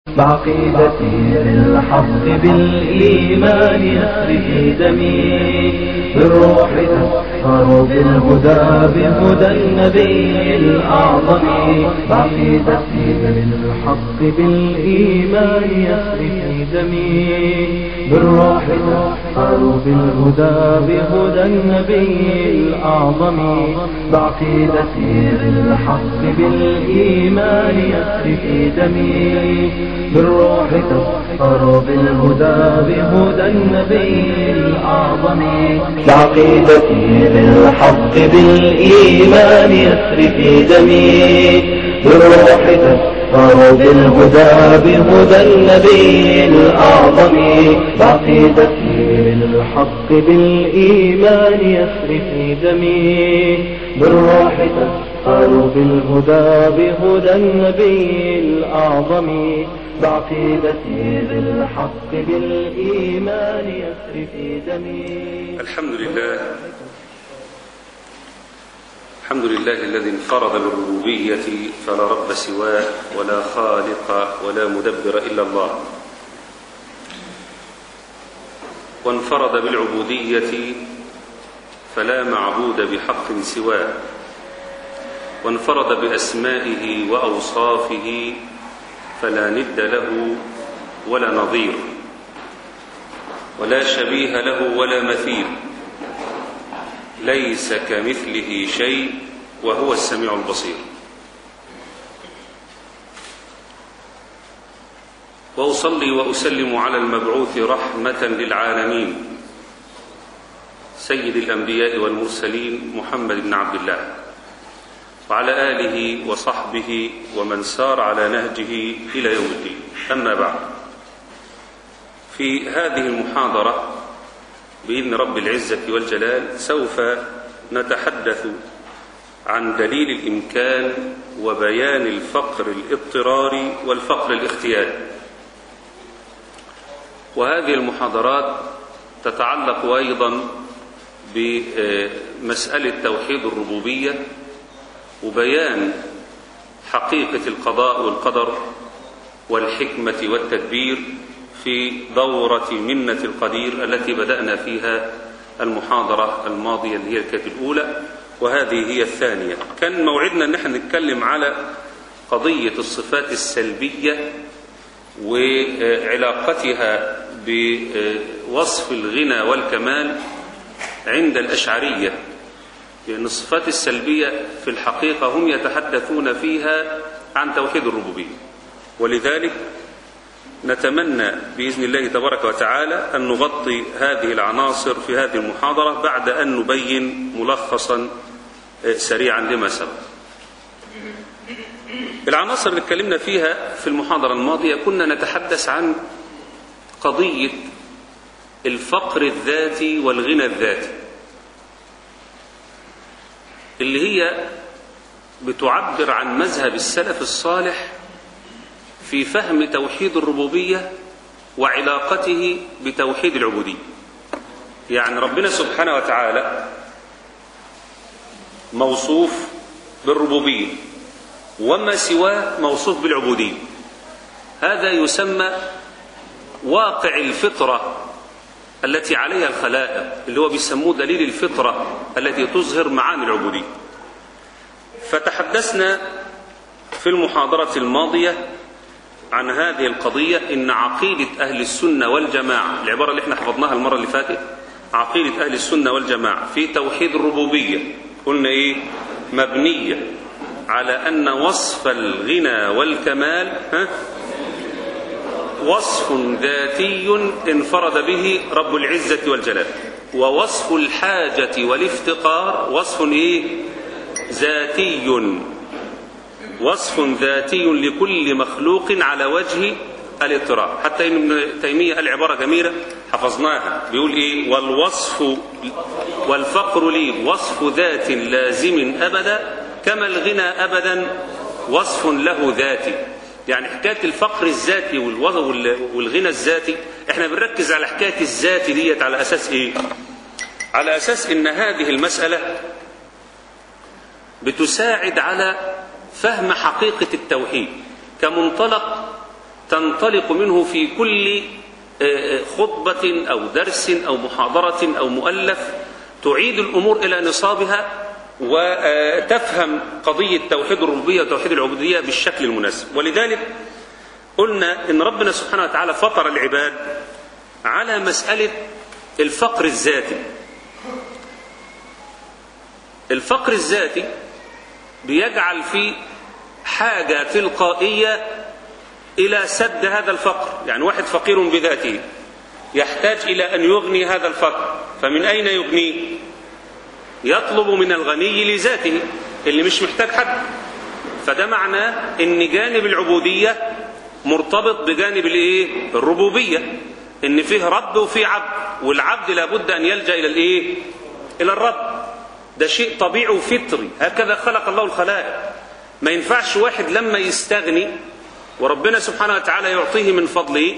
بعقيدتي للحق بالإيمان يسري في دمي بالروح تسهر بالهدى بهدى النبي الأعظم بعقيدتي للحق بالإيمان يسري في دمي بالروح تسهر بالهدى بهدى النبي الأعظم بعقيدتي للحق بالإيمان يسري في دمي بالروح تسطر بالهدى بهدى النبي الأعظم بعقيدتي للحق بالإيمان يسري في دمي بالروح تسطر بالهدى بهدى النبي الأعظم بعقيدتي للحق بالإيمان يسري في دمي بالروح تسطر بالهدى بهدى النبي الأعظم بعقيدتي للحق بالإيمان يسري في دمي الحمد لله الحمد لله الذي انفرد بالربوبية فلا رب سواه ولا خالق ولا مدبر إلا الله وانفرد بالعبودية فلا معبود بحق سواه وانفرد بأسمائه وأوصافه فلا ند له ولا نظير ولا شبيه له ولا مثيل ليس كمثله شيء وهو السميع البصير واصلي واسلم على المبعوث رحمه للعالمين سيد الانبياء والمرسلين محمد بن عبد الله وعلى اله وصحبه ومن سار على نهجه الى يوم الدين اما بعد في هذه المحاضره باذن رب العزه والجلال سوف نتحدث عن دليل الامكان وبيان الفقر الاضطراري والفقر الاختياري وهذه المحاضرات تتعلق ايضا بمساله توحيد الربوبيه وبيان حقيقه القضاء والقدر والحكمه والتدبير في دوره منه القدير التي بدانا فيها المحاضره الماضيه اللي هي كانت الاولى وهذه هي الثانيه كان موعدنا ان احنا نتكلم على قضيه الصفات السلبيه وعلاقتها بوصف الغنى والكمال عند الاشعريه لان الصفات السلبيه في الحقيقه هم يتحدثون فيها عن توحيد الربوبيه ولذلك نتمنى باذن الله تبارك وتعالى ان نغطي هذه العناصر في هذه المحاضره بعد ان نبين ملخصا سريعا لما سبق العناصر اللي اتكلمنا فيها في المحاضره الماضيه كنا نتحدث عن قضيه الفقر الذاتي والغنى الذاتي اللي هي بتعبر عن مذهب السلف الصالح في فهم توحيد الربوبيه وعلاقته بتوحيد العبوديه يعني ربنا سبحانه وتعالى موصوف بالربوبيه وما سواه موصوف بالعبوديه هذا يسمى واقع الفطره التي عليها الخلائق اللي هو بيسموه دليل الفطره التي تظهر معاني العبوديه فتحدثنا في المحاضره الماضيه عن هذه القضيه ان عقيده اهل السنه والجماعه العباره اللي احنا حفظناها المره اللي فاتت عقيده اهل السنه والجماعه في توحيد الربوبيه قلنا ايه مبنيه على ان وصف الغنى والكمال ها وصف ذاتي انفرد به رب العزه والجلال ووصف الحاجه والافتقار وصف ايه ذاتي وصف ذاتي لكل مخلوق على وجه الاضطرار حتى ابن تيميه قال عباره جميله حفظناها بيقول ايه والوصف والفقر لي وصف ذات لازم ابدا كما الغنى ابدا وصف له ذاتي يعني حكايه الفقر الذاتي والغنى الذاتي احنا بنركز على حكايه الذاتي ديت على اساس ايه على اساس ان هذه المساله بتساعد على فهم حقيقه التوحيد كمنطلق تنطلق منه في كل خطبة أو درس أو محاضرة أو مؤلف تعيد الأمور إلى نصابها وتفهم قضية توحيد الربوبية وتوحيد العبودية بالشكل المناسب ولذلك قلنا إن ربنا سبحانه وتعالى فطر العباد على مسألة الفقر الذاتي الفقر الذاتي بيجعل في حاجة تلقائية إلى سد هذا الفقر يعني واحد فقير بذاته يحتاج إلى أن يغني هذا الفقر فمن أين يغنيه يطلب من الغني لذاته اللي مش محتاج حد فده معناه ان جانب العبودية مرتبط بجانب الايه الربوبية ان فيه رب وفيه عبد والعبد لابد ان يلجأ الى الايه الى الرب ده شيء طبيعي وفطري هكذا خلق الله الخلائق ما ينفعش واحد لما يستغني وربنا سبحانه وتعالى يعطيه من فضله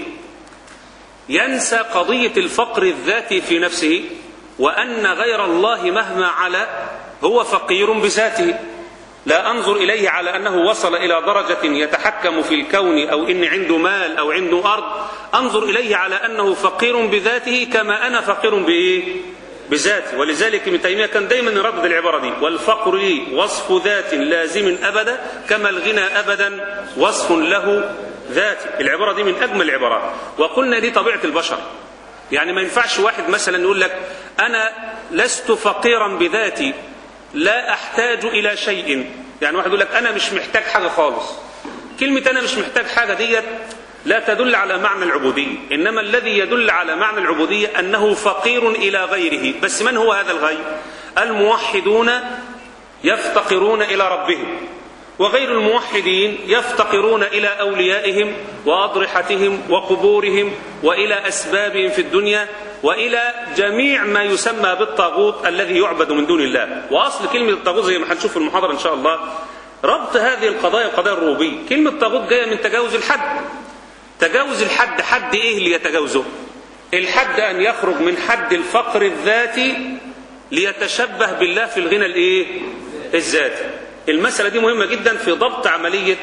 ينسى قضية الفقر الذاتي في نفسه وأن غير الله مهما علا هو فقير بذاته لا أنظر إليه على أنه وصل إلى درجة يتحكم في الكون أو إن عنده مال أو عنده أرض أنظر إليه على أنه فقير بذاته كما أنا فقير بإيه؟ بذاتي ولذلك ابن تيمية كان دايما يردد العبارة دي والفقر لي وصف ذات لازم أبدا كما الغنى أبدا وصف له ذاتي العبارة دي من أجمل العبارات وقلنا دي طبيعة البشر يعني ما ينفعش واحد مثلا يقول لك أنا لست فقيرا بذاتي لا أحتاج إلى شيء يعني واحد يقول لك أنا مش محتاج حاجة خالص كلمة أنا مش محتاج حاجة ديت لا تدل على معنى العبودية إنما الذي يدل على معنى العبودية أنه فقير إلى غيره بس من هو هذا الغير الموحدون يفتقرون إلى ربهم وغير الموحدين يفتقرون إلى أوليائهم وأضرحتهم وقبورهم وإلى أسبابهم في الدنيا وإلى جميع ما يسمى بالطاغوت الذي يعبد من دون الله وأصل كلمة الطاغوت زي ما هنشوف في المحاضرة إن شاء الله ربط هذه القضايا وقضايا الربوبية كلمة طاغوت جاية من تجاوز الحد تجاوز الحد حد إيه اللي يتجاوزه الحد أن يخرج من حد الفقر الذاتي ليتشبه بالله في الغنى الإيه الذاتي المسألة دي مهمة جدا في ضبط عملية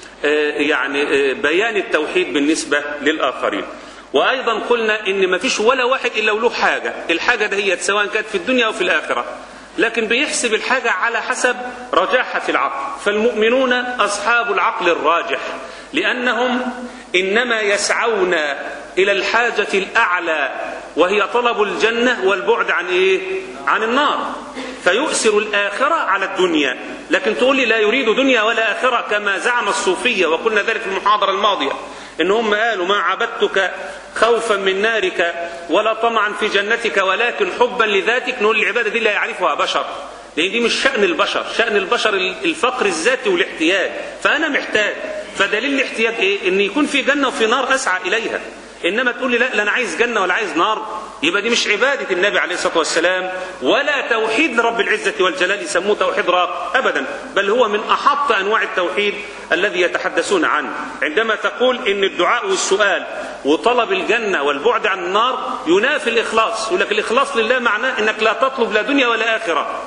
يعني بيان التوحيد بالنسبة للآخرين وأيضا قلنا إن ما فيش ولا واحد إلا وله حاجة الحاجة ده هي سواء كانت في الدنيا أو في الآخرة لكن بيحسب الحاجة على حسب رجاحة العقل فالمؤمنون أصحاب العقل الراجح لأنهم إنما يسعون إلى الحاجة الأعلى وهي طلب الجنة والبعد عن إيه؟ عن النار فيؤثر الآخرة على الدنيا لكن تقول لي لا يريد دنيا ولا آخرة كما زعم الصوفية وقلنا ذلك في المحاضرة الماضية إن هم قالوا ما عبدتك خوفا من نارك ولا طمعا في جنتك ولكن حبا لذاتك نقول العبادة دي لا يعرفها بشر لأن دي مش شأن البشر شأن البشر الفقر الذاتي والاحتياج فأنا محتاج فدليل الاحتياج إيه إن يكون في جنة وفي نار أسعى إليها انما تقول لي لا لا انا عايز جنه ولا عايز نار يبقى دي مش عباده النبي عليه الصلاه والسلام ولا توحيد لرب العزه والجلال يسموه توحيد راق ابدا بل هو من احط انواع التوحيد الذي يتحدثون عنه عندما تقول ان الدعاء والسؤال وطلب الجنه والبعد عن النار ينافي الاخلاص يقول لك الاخلاص لله معناه انك لا تطلب لا دنيا ولا اخره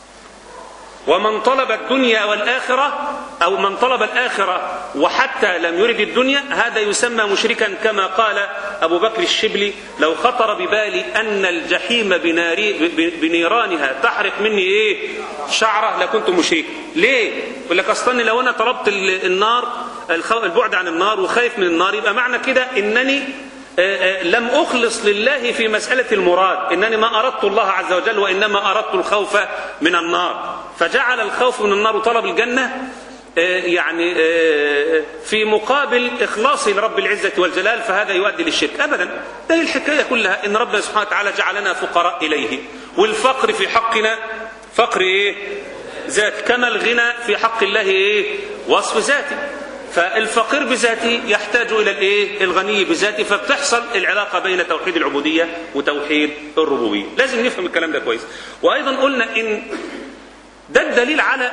ومن طلب الدنيا والآخرة أو من طلب الآخرة وحتى لم يرد الدنيا هذا يسمى مشركا كما قال أبو بكر الشبلي لو خطر ببالي أن الجحيم بناري بنيرانها تحرق مني إيه شعرة لكنت مشرك ليه يقول لك أصلا لو أنا طلبت النار البعد عن النار وخايف من النار يبقى معنى كده إنني لم أخلص لله في مسألة المراد إنني ما أردت الله عز وجل وإنما أردت الخوف من النار فجعل الخوف من النار وطلب الجنة يعني في مقابل إخلاصي لرب العزة والجلال فهذا يؤدي للشرك أبدا ده الحكاية كلها إن ربنا سبحانه وتعالى جعلنا فقراء إليه والفقر في حقنا فقر إيه ذات كما الغنى في حق الله إيه وصف ذاتي فالفقير بذاته يحتاج الى الايه الغني بذاته فبتحصل العلاقه بين توحيد العبوديه وتوحيد الربوبيه لازم نفهم الكلام ده كويس وايضا قلنا ان ده الدليل على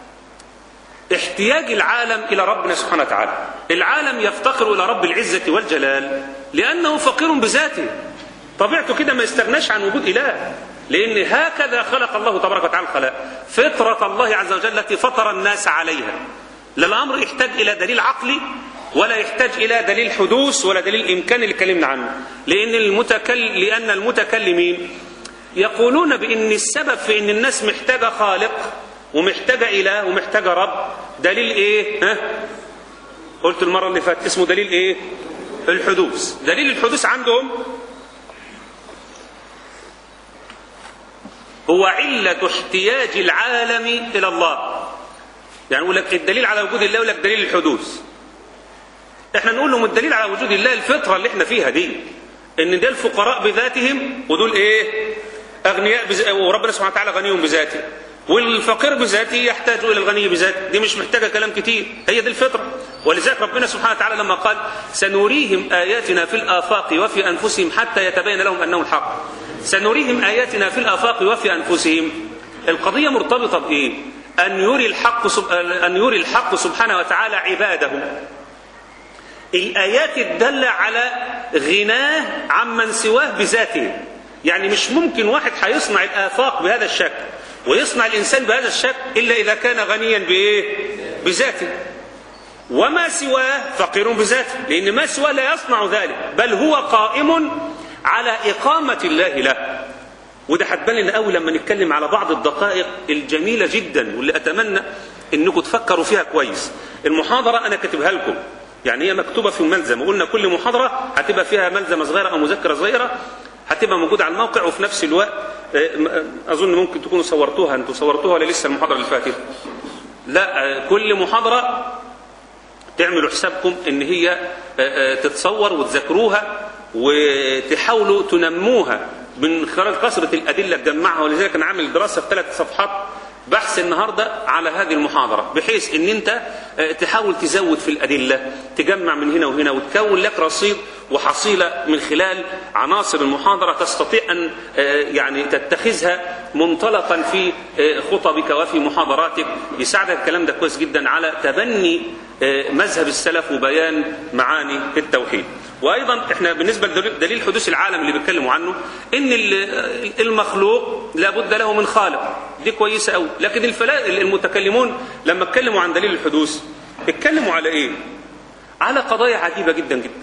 احتياج العالم الى ربنا سبحانه وتعالى العالم يفتقر الى رب العزه والجلال لانه فقير بذاته طبيعته كده ما يستغناش عن وجود اله لان هكذا خلق الله تبارك وتعالى الخلق فطره الله عز وجل التي فطر الناس عليها لا الامر يحتاج الى دليل عقلي ولا يحتاج إلى دليل حدوث ولا دليل إمكان اللي اتكلمنا عنه لأن المتكلم لأن المتكلمين يقولون بأن السبب في أن الناس محتاجة خالق ومحتاجة إله ومحتاجة رب دليل إيه؟ ها؟ قلت المرة اللي فاتت اسمه دليل إيه؟ الحدوث دليل الحدوث عندهم هو علة احتياج العالم إلى الله يعني يقول لك الدليل على وجود الله يقول لك دليل الحدوث احنا نقول لهم الدليل على وجود الله الفطرة اللي احنا فيها دي ان ده الفقراء بذاتهم ودول ايه اغنياء بز... وربنا سبحانه وتعالى غني بذاته والفقير بذاته يحتاج الى الغني بذاته دي مش محتاجه كلام كتير هي دي الفطره ولذلك ربنا سبحانه وتعالى لما قال سنريهم اياتنا في الافاق وفي انفسهم حتى يتبين لهم انه الحق سنريهم اياتنا في الافاق وفي انفسهم القضيه مرتبطه بايه ان يري الحق سب... ان يري الحق سبحانه وتعالى عباده الآيات الدالة على غناه عمن سواه بذاته يعني مش ممكن واحد هيصنع الآفاق بهذا الشكل ويصنع الإنسان بهذا الشكل إلا إذا كان غنيا بإيه؟ بذاته وما سواه فقير بذاته لأن ما سواه لا يصنع ذلك بل هو قائم على إقامة الله له وده هتبان لنا قوي لما نتكلم على بعض الدقائق الجميلة جدا واللي أتمنى إنكم تفكروا فيها كويس المحاضرة أنا كاتبها لكم يعني هي مكتوبة في الملزمة قلنا كل محاضرة هتبقى فيها ملزمة صغيرة أو مذكرة صغيرة هتبقى موجودة على الموقع وفي نفس الوقت أظن ممكن تكونوا صورتوها أنتوا صورتوها ولا لسه المحاضرة اللي فاتت لا كل محاضرة تعملوا حسابكم ان هي تتصور وتذاكروها وتحاولوا تنموها من خلال كثرة الأدلة تجمعها ولذلك أنا عامل دراسة في ثلاث صفحات بحث النهاردة على هذه المحاضرة بحيث ان انت تحاول تزود في الأدلة تجمع من هنا وهنا وتكون لك رصيد وحصيلة من خلال عناصر المحاضرة تستطيع أن يعني تتخذها منطلقا في خطبك وفي محاضراتك يساعدك الكلام ده كويس جدا على تبني مذهب السلف وبيان معاني التوحيد وايضا احنا بالنسبه لدليل حدوث العالم اللي بيتكلموا عنه ان المخلوق لابد له من خالق دي كويسه قوي لكن المتكلمون لما اتكلموا عن دليل الحدوث اتكلموا على ايه على قضايا عجيبه جدا جدا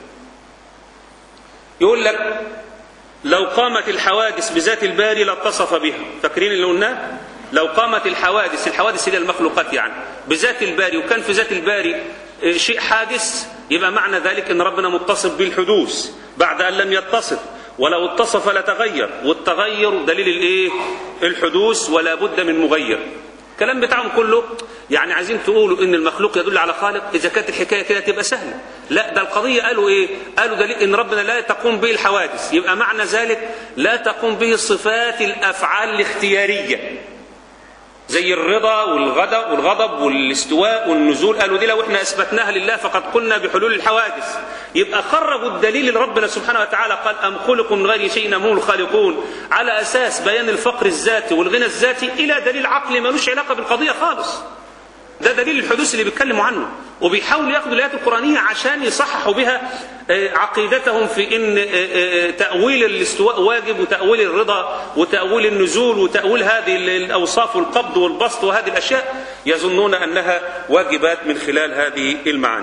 يقول لك لو قامت الحوادث بذات الباري لاتصف بها فاكرين اللي قلناه لو قامت الحوادث الحوادث هي المخلوقات يعني بذات الباري وكان في ذات الباري شيء حادث يبقى معنى ذلك ان ربنا متصف بالحدوث بعد ان لم يتصف ولو اتصف لتغير والتغير دليل الايه الحدوث ولا بد من مغير الكلام بتاعهم كله يعني عايزين تقولوا ان المخلوق يدل على خالق اذا كانت الحكايه كده تبقى سهله لا ده القضيه قالوا ايه قالوا دليل ان ربنا لا تقوم به الحوادث يبقى معنى ذلك لا تقوم به صفات الافعال الاختياريه زي الرضا والغضب والغضب والاستواء والنزول قالوا دي لو احنا اثبتناها لله فقد قلنا بحلول الحوادث يبقى خرجوا الدليل اللي ربنا سبحانه وتعالى قال ام خلقوا من غير شيء هم الخالقون على اساس بيان الفقر الذاتي والغنى الذاتي الى دليل عقلي ملوش علاقه بالقضيه خالص ده دليل الحدوث اللي بيتكلموا عنه وبيحاولوا ياخدوا الايات القرانيه عشان يصححوا بها عقيدتهم في ان تاويل الاستواء واجب وتاويل الرضا وتاويل النزول وتاويل هذه الاوصاف والقبض والبسط وهذه الاشياء يظنون انها واجبات من خلال هذه المعاني.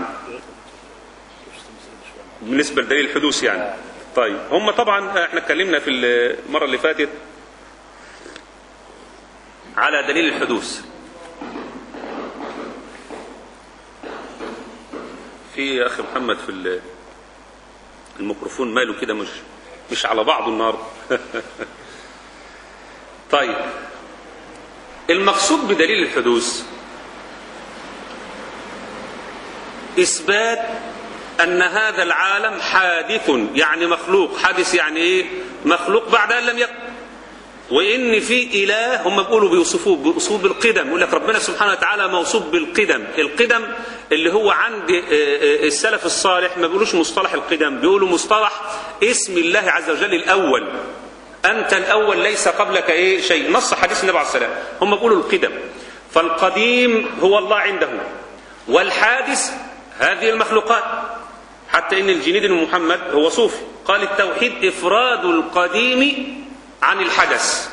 بالنسبه لدليل الحدوث يعني. طيب هم طبعا احنا اتكلمنا في المره اللي فاتت على دليل الحدوث في يا اخي محمد في الميكروفون ماله كده مش مش على بعضه النهارده طيب المقصود بدليل الحدوث اثبات ان هذا العالم حادث يعني مخلوق حادث يعني ايه مخلوق بعد ان لم يكن وان في اله هم بيقولوا بيوصفوه باسلوب القدم يقول لك ربنا سبحانه وتعالى موصوف بالقدم القدم اللي هو عند السلف الصالح ما بيقولوش مصطلح القدم بيقولوا مصطلح اسم الله عز وجل الاول انت الاول ليس قبلك ايه شيء نص حديث النبي عليه السلام هم بيقولوا القدم فالقديم هو الله عنده والحادث هذه المخلوقات حتى ان الجنيد بن محمد هو صوفي قال التوحيد افراد القديم عن الحدث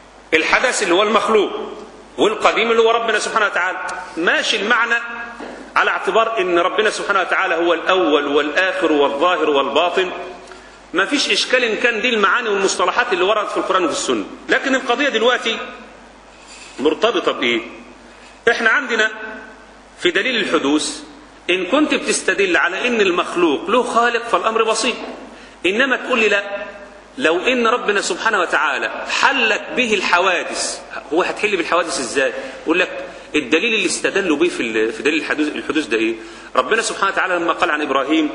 الحدث اللي هو المخلوق والقديم اللي هو ربنا سبحانه وتعالى ماشي المعنى على اعتبار ان ربنا سبحانه وتعالى هو الاول والاخر والظاهر والباطن ما فيش اشكال ان كان دي المعاني والمصطلحات اللي وردت في القران وفي السنه لكن القضيه دلوقتي مرتبطه بايه احنا عندنا في دليل الحدوث ان كنت بتستدل على ان المخلوق له خالق فالامر بسيط انما تقول لي لا لو ان ربنا سبحانه وتعالى حلت به الحوادث هو هتحل بالحوادث ازاي يقول لك الدليل اللي استدلوا به في في دليل الحدوث الحدوث ده ايه ربنا سبحانه وتعالى لما قال عن ابراهيم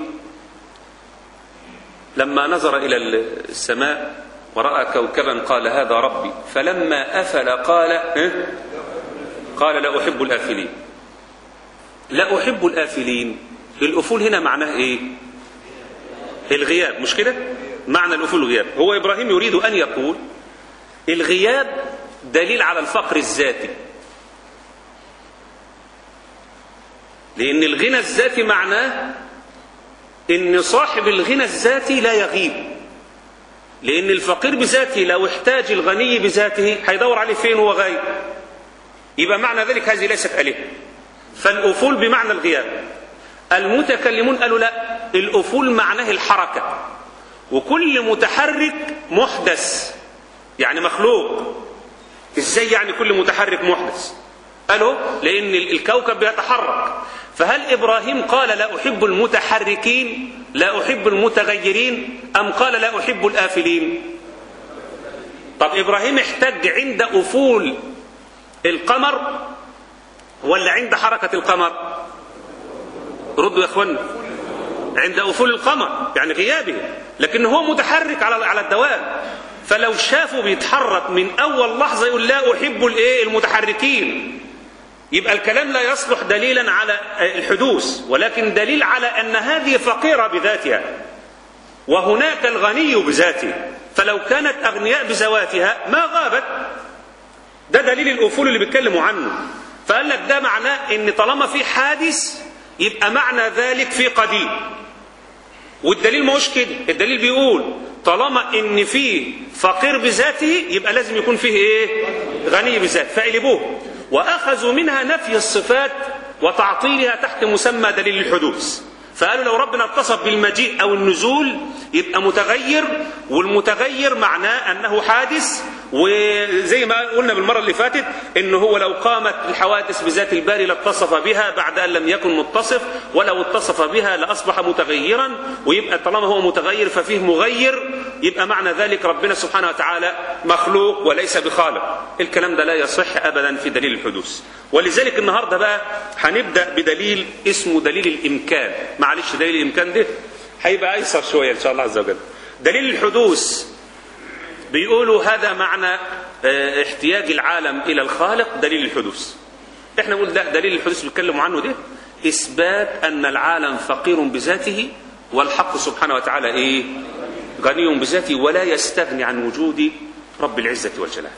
لما نظر الى السماء وراى كوكبا قال هذا ربي فلما افل قال إيه؟ قال لا احب الافلين لا احب الافلين الافول هنا معناه ايه الغياب مش كده معنى الافول الغياب هو ابراهيم يريد ان يقول الغياب دليل على الفقر الذاتي لان الغنى الذاتي معناه ان صاحب الغنى الذاتي لا يغيب لان الفقير بذاته لو احتاج الغني بذاته هيدور عليه فين وهو غايب يبقى معنى ذلك هذه ليست الهه فالافول بمعنى الغياب المتكلمون قالوا لا الافول معناه الحركه وكل متحرك محدث يعني مخلوق ازاي يعني كل متحرك محدث قالوا لان الكوكب بيتحرك فهل ابراهيم قال لا احب المتحركين لا احب المتغيرين ام قال لا احب الافلين طب ابراهيم احتج عند افول القمر ولا عند حركه القمر ردوا يا اخوانا عند افول القمر يعني غيابه لكن هو متحرك على على الدوام فلو شافه بيتحرك من اول لحظه يقول لا احب الايه المتحركين يبقى الكلام لا يصلح دليلا على الحدوث ولكن دليل على ان هذه فقيره بذاتها وهناك الغني بذاته فلو كانت اغنياء بذواتها ما غابت ده دليل الافول اللي بيتكلموا عنه فقال لك ده معناه ان طالما في حادث يبقى معنى ذلك في قديم والدليل ما هوش كده الدليل بيقول طالما ان في فقير بذاته يبقى لازم يكون فيه ايه غني بذاته فقلبوه واخذوا منها نفي الصفات وتعطيلها تحت مسمى دليل الحدوث فقالوا لو ربنا اتصف بالمجيء او النزول يبقى متغير والمتغير معناه انه حادث وزي ما قلنا بالمره اللي فاتت ان هو لو قامت الحوادث بذات الباري لاتصف بها بعد ان لم يكن متصف ولو اتصف بها لاصبح متغيرا ويبقى طالما هو متغير ففيه مغير يبقى معنى ذلك ربنا سبحانه وتعالى مخلوق وليس بخالق الكلام ده لا يصح ابدا في دليل الحدوث ولذلك النهارده بقى هنبدا بدليل اسمه دليل الامكان معلش دليل الامكان ده هيبقى ايسر شويه ان شاء الله عز وجل دليل الحدوث بيقولوا هذا معنى احتياج العالم الى الخالق دليل الحدوث احنا نقول لا دليل الحدوث بيتكلموا عنه ده اثبات ان العالم فقير بذاته والحق سبحانه وتعالى ايه غني بذاته ولا يستغني عن وجود رب العزه والجلال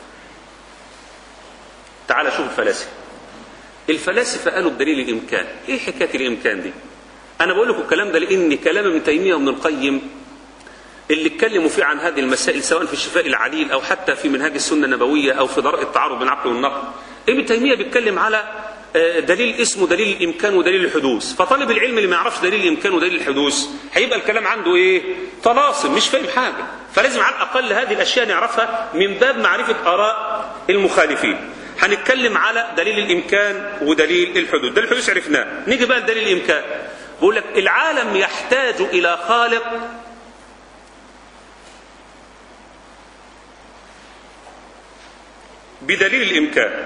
تعال شوف الفلاسفه الفلاسفه قالوا بدليل الامكان ايه حكايه الامكان دي انا بقول لكم الكلام ده لان كلام ابن تيميه وابن القيم اللي اتكلموا فيه عن هذه المسائل سواء في الشفاء العليل او حتى في منهاج السنه النبويه او في ضرء التعارض بين العقل والنقل ابن تيميه بيتكلم على دليل اسمه دليل الامكان ودليل الحدوث فطالب العلم اللي ما يعرفش دليل الامكان ودليل الحدوث هيبقى الكلام عنده ايه طلاسم مش فاهم حاجه فلازم على الاقل هذه الاشياء نعرفها من باب معرفه اراء المخالفين هنتكلم على دليل الامكان ودليل الحدوث دليل الحدوث عرفناه نيجي بقى لدليل الامكان بقول لك العالم يحتاج الى خالق بدليل الامكان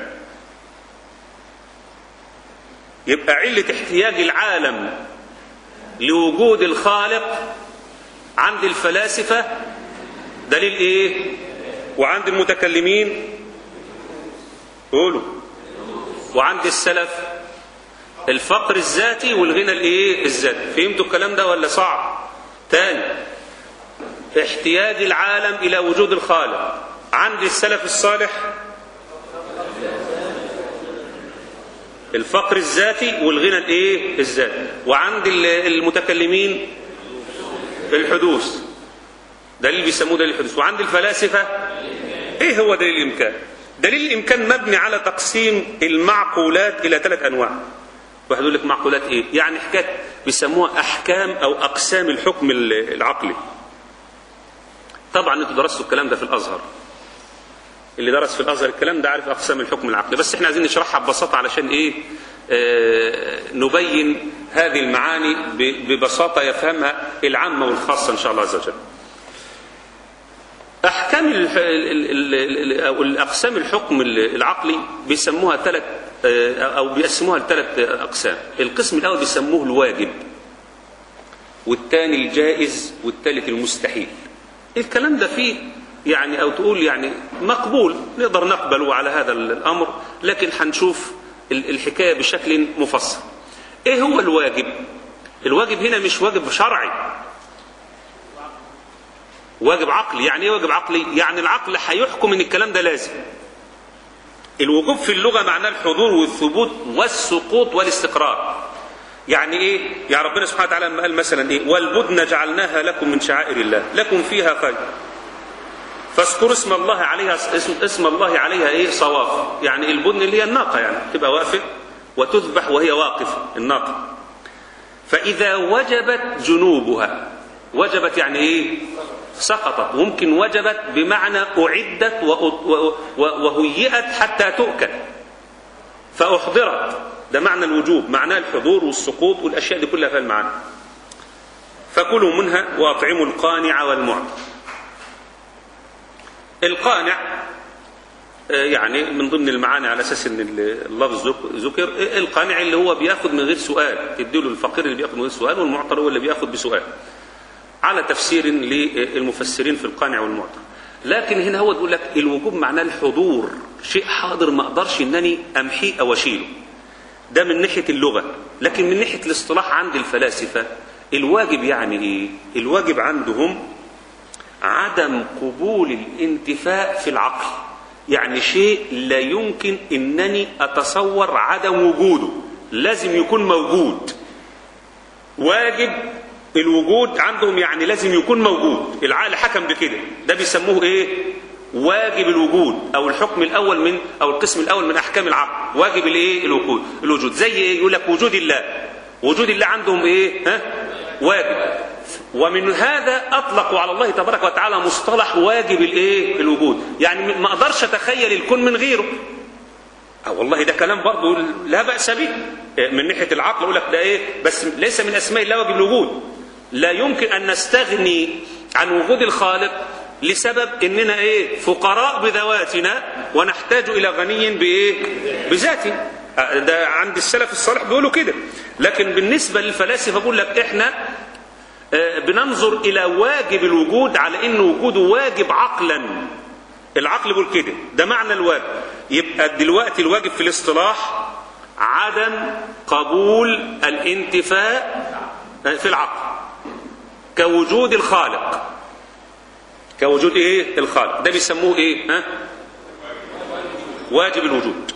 يبقى عله احتياج العالم لوجود الخالق عند الفلاسفه دليل ايه وعند المتكلمين قولوا وعند السلف الفقر الذاتي والغنى الايه الذاتي فهمتوا الكلام ده ولا صعب تاني احتياج العالم الى وجود الخالق عند السلف الصالح الفقر الذاتي والغنى الايه الذاتي وعند المتكلمين الحدوث دليل بيسموه دليل الحدوث وعند الفلاسفه ايه هو دليل الامكان دليل الامكان مبني على تقسيم المعقولات الى ثلاث انواع واحد يقول لك معقولات ايه يعني حكايه بيسموها احكام او اقسام الحكم العقلي طبعا انتوا درستوا الكلام ده في الازهر اللي درس في الازهر الكلام ده عارف اقسام الحكم العقلي بس احنا عايزين نشرحها ببساطه علشان ايه آه نبين هذه المعاني ببساطه يفهمها العامه والخاصه ان شاء الله عز وجل احكام ال ال ال او الاقسام الحكم العقلي بيسموها ثلاث او بيقسموها لثلاث اقسام القسم الاول بيسموه الواجب والثاني الجائز والثالث المستحيل الكلام ده فيه يعني او تقول يعني مقبول نقدر نقبله على هذا الامر لكن هنشوف الحكايه بشكل مفصل ايه هو الواجب الواجب هنا مش واجب شرعي واجب عقلي يعني ايه واجب عقلي يعني العقل هيحكم ان الكلام ده لازم الوجوب في اللغه معناه الحضور والثبوت والسقوط والاستقرار يعني ايه يعني ربنا سبحانه وتعالى لما قال مثلا ايه والبدن جعلناها لكم من شعائر الله لكم فيها خير فاذكروا اسم الله عليها اسم, اسم الله عليها ايه صواف يعني البدن اللي هي الناقه يعني تبقى واقفه وتذبح وهي واقفه الناقه فاذا وجبت جنوبها وجبت يعني ايه سقطت ممكن وجبت بمعنى أعدت وهيئت حتى تؤكل فأحضرت ده معنى الوجوب معناه الحضور والسقوط والأشياء دي كلها في المعنى فكلوا منها وأطعموا القانع والمعطى القانع يعني من ضمن المعاني على اساس ان اللفظ ذكر القانع اللي هو بياخد من غير سؤال تديله الفقير اللي بياخد من غير سؤال والمعطى هو اللي بياخد بسؤال على تفسير للمفسرين في القانع والمعطى لكن هنا هو تقول لك الوجوب معناه الحضور شيء حاضر ما اقدرش انني امحيه او اشيله ده من ناحيه اللغه لكن من ناحيه الاصطلاح عند الفلاسفه الواجب يعني ايه الواجب عندهم عدم قبول الانتفاء في العقل يعني شيء لا يمكن انني اتصور عدم وجوده لازم يكون موجود واجب الوجود عندهم يعني لازم يكون موجود العقل حكم بكده ده بيسموه ايه واجب الوجود او الحكم الاول من او القسم الاول من احكام العقل واجب الايه الوجود الوجود زي ايه يقول لك وجود الله وجود الله عندهم ايه ها واجب ومن هذا اطلقوا على الله تبارك وتعالى مصطلح واجب الايه الوجود يعني ما اقدرش اتخيل الكون من غيره أه والله ده كلام برضه لا باس به من ناحيه العقل اقول لك ده ايه بس ليس من اسماء الله واجب الوجود لا يمكن ان نستغني عن وجود الخالق لسبب اننا ايه فقراء بذواتنا ونحتاج الى غني بايه بذاته ده عند السلف الصالح بيقولوا كده لكن بالنسبه للفلاسفه بقول لك احنا بننظر الى واجب الوجود على انه وجوده واجب عقلا العقل بيقول كده ده معنى الواجب يبقى دلوقتي الواجب في الاصطلاح عدم قبول الانتفاء في العقل كوجود الخالق كوجود ايه الخالق ده بيسموه ايه ها واجب الوجود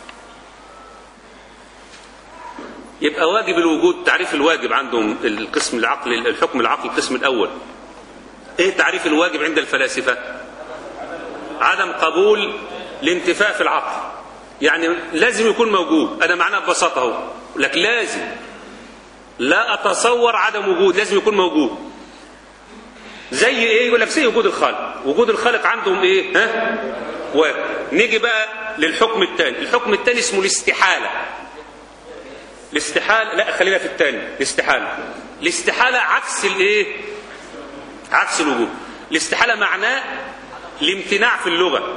يبقى واجب الوجود تعريف الواجب عندهم القسم العقلي الحكم العقلي القسم الاول ايه تعريف الواجب عند الفلاسفه عدم قبول الانتفاء في العقل يعني لازم يكون موجود انا معناه ببساطه اهو لك لازم لا اتصور عدم وجود لازم يكون موجود زي ايه يقول لك زي وجود الخالق وجود الخالق عندهم ايه ها واجب نيجي بقى للحكم الثاني الحكم الثاني اسمه الاستحاله الاستحاله لا خلينا في الثاني الاستحاله الاستحاله عكس الايه عكس الوجود الاستحاله معناه الامتناع في اللغه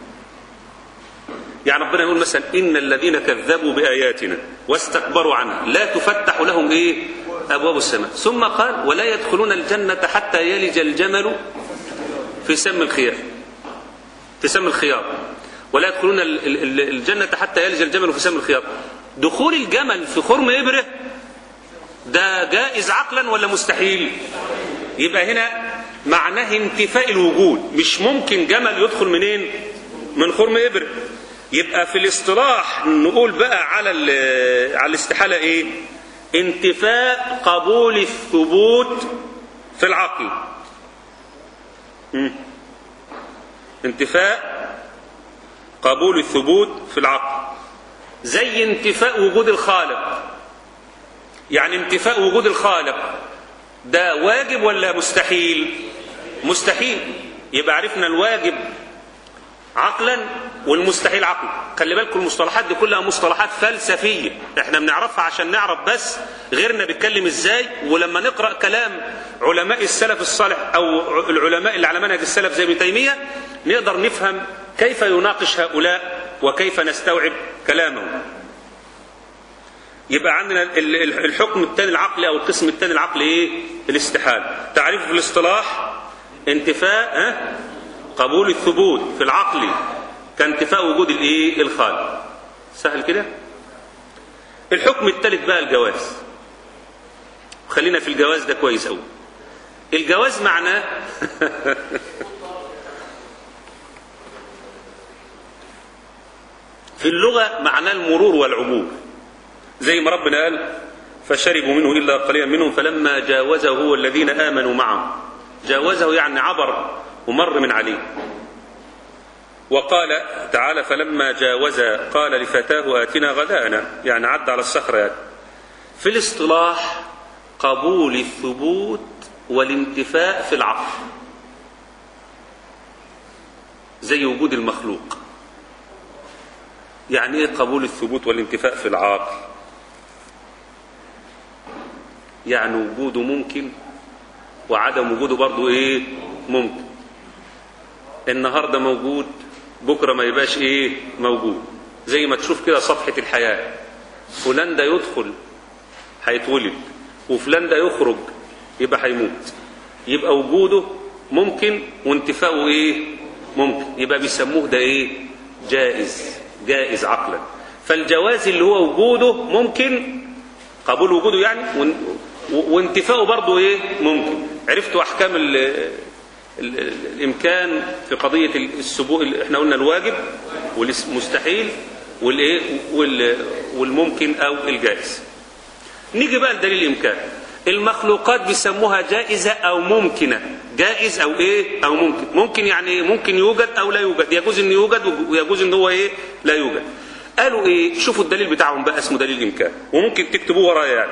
يعني ربنا يقول مثلا ان الذين كذبوا باياتنا واستكبروا عنها لا تفتح لهم ايه ابواب السماء ثم قال ولا يدخلون الجنه حتى يلج الجمل في سم الخيار في سم الخيار ولا يدخلون الجنه حتى يلج الجمل في سم الخيار دخول الجمل في خرم ابره ده جائز عقلا ولا مستحيل يبقى هنا معناه انتفاء الوجود مش ممكن جمل يدخل منين من خرم ابره يبقى في الاصطلاح نقول بقى على على الاستحاله ايه انتفاء قبول الثبوت في العقل انتفاء قبول الثبوت في العقل زي انتفاء وجود الخالق يعني انتفاء وجود الخالق ده واجب ولا مستحيل مستحيل يبقى عرفنا الواجب عقلا والمستحيل عقلا خلي بالكم المصطلحات دي كلها مصطلحات فلسفية احنا بنعرفها عشان نعرف بس غيرنا بيتكلم ازاي ولما نقرأ كلام علماء السلف الصالح او العلماء اللي على منهج السلف زي ابن تيمية نقدر نفهم كيف يناقش هؤلاء وكيف نستوعب كلامهم يبقى عندنا الحكم الثاني العقلي او القسم الثاني العقلي ايه الاستحاله تعريفه في الاصطلاح انتفاء ها قبول الثبوت في العقل كانتفاء وجود الايه الخالق سهل كده الحكم الثالث بقى الجواز خلينا في الجواز ده كويس قوي الجواز معناه في اللغة معناه المرور والعبور زي ما ربنا قال فشربوا منه إلا قليلا منهم فلما جاوزه هو الذين آمنوا معه جاوزه يعني عبر ومر من عليه وقال تعالى فلما جاوز قال لفتاه آتنا غداءنا يعني عد على الصخرة يعني. في الاصطلاح قبول الثبوت والانتفاء في العقل زي وجود المخلوق يعني ايه قبول الثبوت والانتفاء في العقل يعني وجوده ممكن وعدم وجوده برضه ايه ممكن النهارده موجود بكره ما يبقاش ايه موجود زي ما تشوف كده صفحه الحياه فلان ده يدخل هيتولد وفلان ده يخرج يبقى هيموت يبقى وجوده ممكن وانتفاؤه ايه ممكن يبقى بيسموه ده ايه جائز جائز عقلا فالجواز اللي هو وجوده ممكن قبول وجوده يعني وانتفاؤه برضه ايه ممكن عرفتوا احكام ال ال الامكان في قضيه السبوء احنا قلنا الواجب والمستحيل والايه والممكن او الجائز نيجي بقى لدليل الامكان المخلوقات بيسموها جائزه او ممكنه جائز او ايه او ممكن ممكن يعني ممكن يوجد او لا يوجد يجوز ان يوجد ويجوز ان هو ايه لا يوجد قالوا ايه شوفوا الدليل بتاعهم بقى اسمه دليل الامكان وممكن تكتبوه ورايا يعني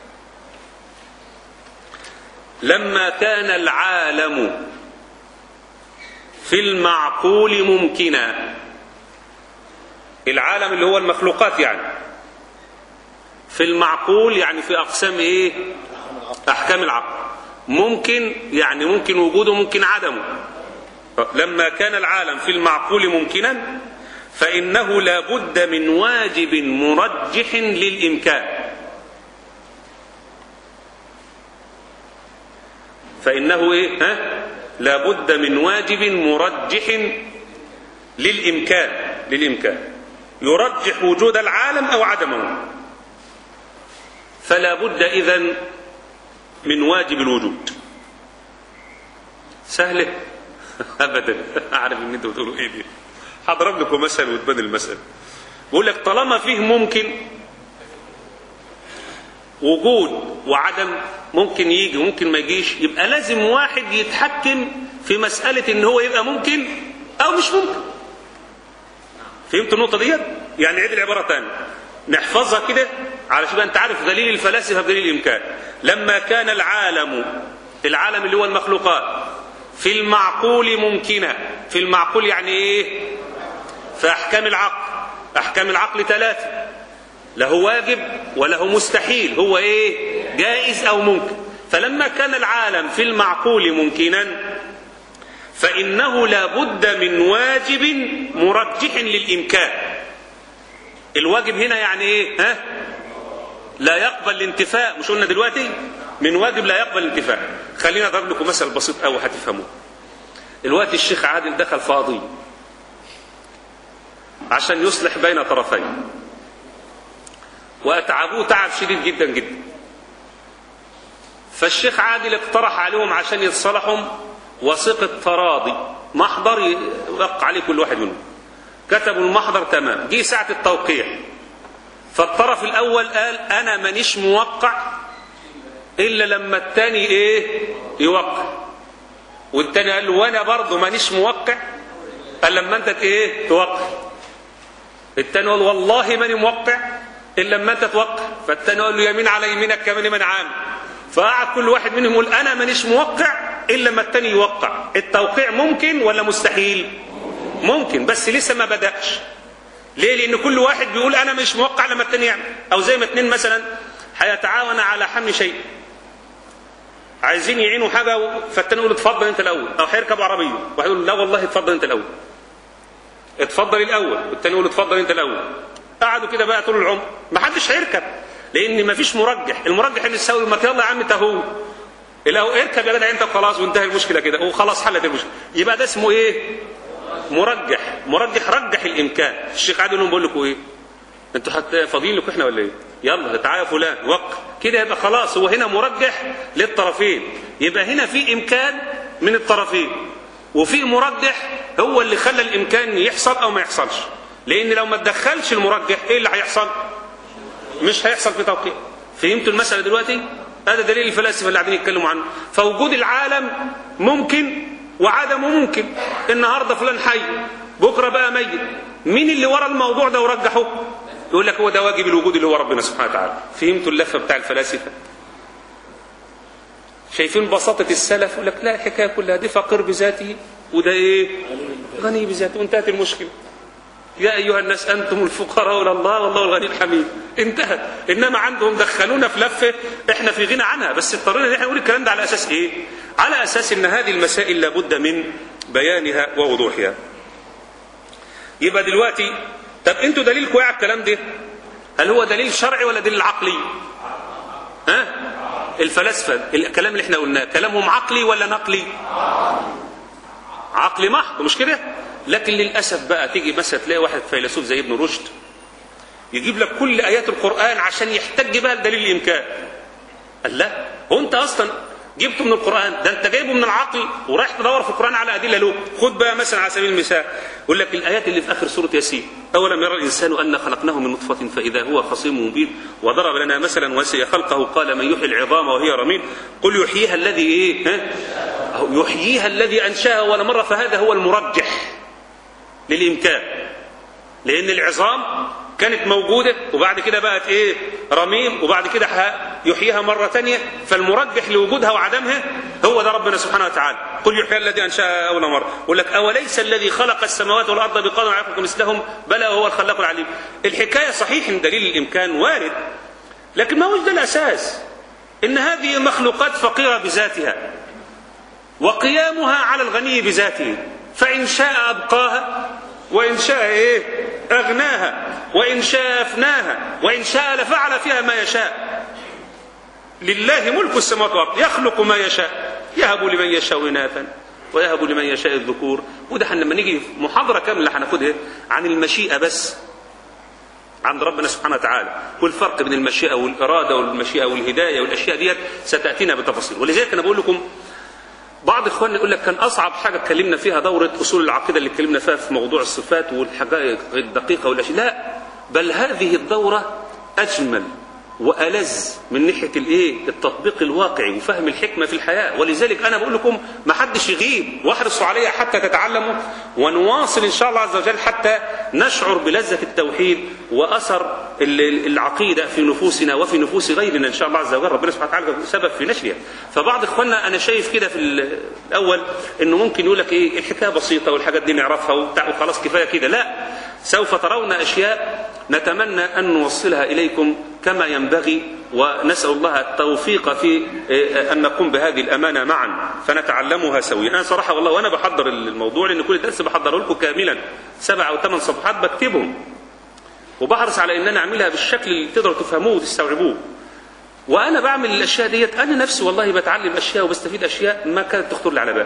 لما كان العالم في المعقول ممكنا العالم اللي هو المخلوقات يعني في المعقول يعني في اقسام ايه احكام العقل ممكن يعني ممكن وجوده ممكن عدمه لما كان العالم في المعقول ممكنا فانه لا بد من واجب مرجح للامكان فانه ايه ها لا بد من واجب مرجح للامكان للامكان يرجح وجود العالم او عدمه فلا بد اذن من واجب الوجود سهله ابدا اعرف ان انتوا بتقولوا ايه دي هضرب لكم مثل وتبان المثل بقول لك طالما فيه ممكن وجود وعدم ممكن يجي ممكن ما يجيش يبقى لازم واحد يتحكم في مسألة ان هو يبقى ممكن او مش ممكن فهمت النقطة دي يعني عيد العبارة تاني نحفظها كده علشان انت عارف دليل الفلاسفة بدليل الامكان لما كان العالم العالم اللي هو المخلوقات في المعقول ممكنة في المعقول يعني ايه في احكام العقل احكام العقل ثلاثة له واجب وله مستحيل هو ايه جائز او ممكن فلما كان العالم في المعقول ممكنا فانه لا بد من واجب مرجح للامكان الواجب هنا يعني ايه ها لا يقبل الانتفاء مش قلنا دلوقتي من واجب لا يقبل الانتفاء خلينا اضرب لكم مثل بسيط قوي هتفهموه دلوقتي الشيخ عادل دخل فاضي عشان يصلح بين طرفين واتعبوه تعب شديد جدا جدا فالشيخ عادل اقترح عليهم عشان يتصلحوا وثيقة تراضي محضر يوقع عليه كل واحد منهم كتبوا المحضر تمام جه ساعة التوقيع فالطرف الأول قال أنا مانيش موقع إلا لما التاني إيه يوقع والتاني قال له وأنا برضه مانيش موقع قال لما أنت إيه توقع التاني قال والله ماني موقع إلا لما أنت توقع فالتاني يقول له يمين على يمينك كمان من عام فقعد كل واحد منهم يقول انا مانيش موقع الا لما التاني يوقع التوقيع ممكن ولا مستحيل ممكن بس لسه ما بدأش ليه لان كل واحد بيقول انا مش موقع لما التاني يعمل او زي ما اتنين مثلا هيتعاون على حمل شيء عايزين يعينوا حاجه فالتاني يقول اتفضل انت الاول او هيركبوا عربيه واحد يقول لا والله اتفضل انت الاول اتفضل الاول والتاني يقول اتفضل انت الاول قعدوا كده بقى طول العمر ما حدش هيركب لان ما فيش مرجح المرجح اللي يساوي ما يلا يا عم انت اهو الاهو اركب يا جدع انت وخلاص وانتهى المشكله كده وخلاص حلت المشكله يبقى ده اسمه ايه مرجح مرجح رجح الامكان الشيخ عادل لهم بقول لكم ايه انتوا حتى فاضيين لكم احنا ولا ايه يلا تعالى يا فلان وقف كده يبقى خلاص هو هنا مرجح للطرفين يبقى هنا في امكان من الطرفين وفي مرجح هو اللي خلى الامكان يحصل او ما يحصلش لان لو ما تدخلش المرجح ايه اللي هيحصل مش هيحصل في توقيع فهمتوا المساله دلوقتي هذا دليل الفلاسفه اللي قاعدين يتكلموا عنه فوجود العالم ممكن وعدمه ممكن النهارده فلان حي بكره بقى ميت مين اللي ورا الموضوع ده ورجحه يقول لك هو ده واجب الوجود اللي هو ربنا سبحانه وتعالى فهمتوا اللفه بتاع الفلاسفه شايفين بساطه السلف يقول لك لا الحكايه كلها دي فقير بذاته وده ايه غني بذاته وانتهت المشكله يا ايها الناس انتم الفقراء الى الله والله الغني الحميد انتهت انما عندهم دخلونا في لفه احنا في غنى عنها بس اضطرينا ان احنا نقول الكلام ده على اساس ايه على اساس ان هذه المسائل لابد من بيانها ووضوحها يبقى دلوقتي طب انتوا دليلكم ايه على الكلام ده هل هو دليل شرعي ولا دليل عقلي ها الفلاسفه الكلام اللي احنا قلناه كلامهم عقلي ولا نقلي عقلي محض مش كده لكن للاسف بقى تيجي مثلا تلاقي واحد فيلسوف زي ابن رشد يجيب لك كل ايات القران عشان يحتج بها لدليل الامكان قال لا هو انت اصلا جبته من القران ده انت جايبه من العقل ورايح تدور في القران على ادله له خد بقى مثلا على سبيل المثال يقول لك الايات اللي في اخر سوره ياسين اولم يرى الانسان انا خلقناه من نطفه فاذا هو خصيم مبين وضرب لنا مثلا وسع خلقه قال من يحيي العظام وهي رميم قل يحييها الذي ايه ها؟ يحييها الذي انشاها اول مره فهذا هو المرجح للامكان لان العظام كانت موجودة وبعد كده بقت ايه رميم وبعد كده يحييها مرة تانية فالمرجح لوجودها وعدمها هو ده ربنا سبحانه وتعالى قل يحيي الذي أنشأها أول مرة يقول لك أوليس الذي خلق السماوات والأرض بقادر على يخلق مثلهم بلى وهو الخلاق العليم الحكاية صحيح ان دليل الإمكان وارد لكن ما هوش ده الأساس إن هذه مخلوقات فقيرة بذاتها وقيامها على الغني بذاته فإن شاء أبقاها وإن شاء إيه أغناها وإن شاء أفناها وإن شاء لفعل فيها ما يشاء لله ملك السماوات والأرض يخلق ما يشاء يهب لمن يشاء إناثا ويهب لمن يشاء الذكور وده احنا لما نيجي محاضرة كاملة هناخدها عن المشيئة بس عند ربنا سبحانه وتعالى والفرق بين المشيئة والإرادة والمشيئة والهداية والأشياء ديت ستأتينا بتفاصيل ولذلك أنا بقول لكم بعض اخواننا يقول لك كان اصعب حاجه اتكلمنا فيها دوره اصول العقيده اللي اتكلمنا فيها في موضوع الصفات والحقائق الدقيقه والاشياء لا بل هذه الدوره اجمل والذ من ناحيه الايه التطبيق الواقعي وفهم الحكمه في الحياه ولذلك انا بقول لكم ما حدش يغيب واحرصوا عليها حتى تتعلموا ونواصل ان شاء الله عز وجل حتى نشعر بلذه التوحيد واثر العقيده في نفوسنا وفي نفوس غيرنا ان شاء الله عز وجل ربنا سبحانه وتعالى سبب في نشرها فبعض اخواننا انا شايف كده في الاول انه ممكن يقول لك ايه الحكايه بسيطه والحاجات دي نعرفها وخلاص كفايه كده لا سوف ترون اشياء نتمنى ان نوصلها اليكم كما ينبغي ونسال الله التوفيق في ان نقوم بهذه الامانه معا فنتعلمها سويا انا صراحه والله وانا بحضر الموضوع لان كل درس بحضره لكم كاملا سبع او ثمان صفحات بكتبهم وبحرص على ان انا اعملها بالشكل اللي تقدروا تفهموه وتستوعبوه وانا بعمل الاشياء ديت انا نفسي والله بتعلم اشياء وبستفيد اشياء ما كانت تخطر لي على بال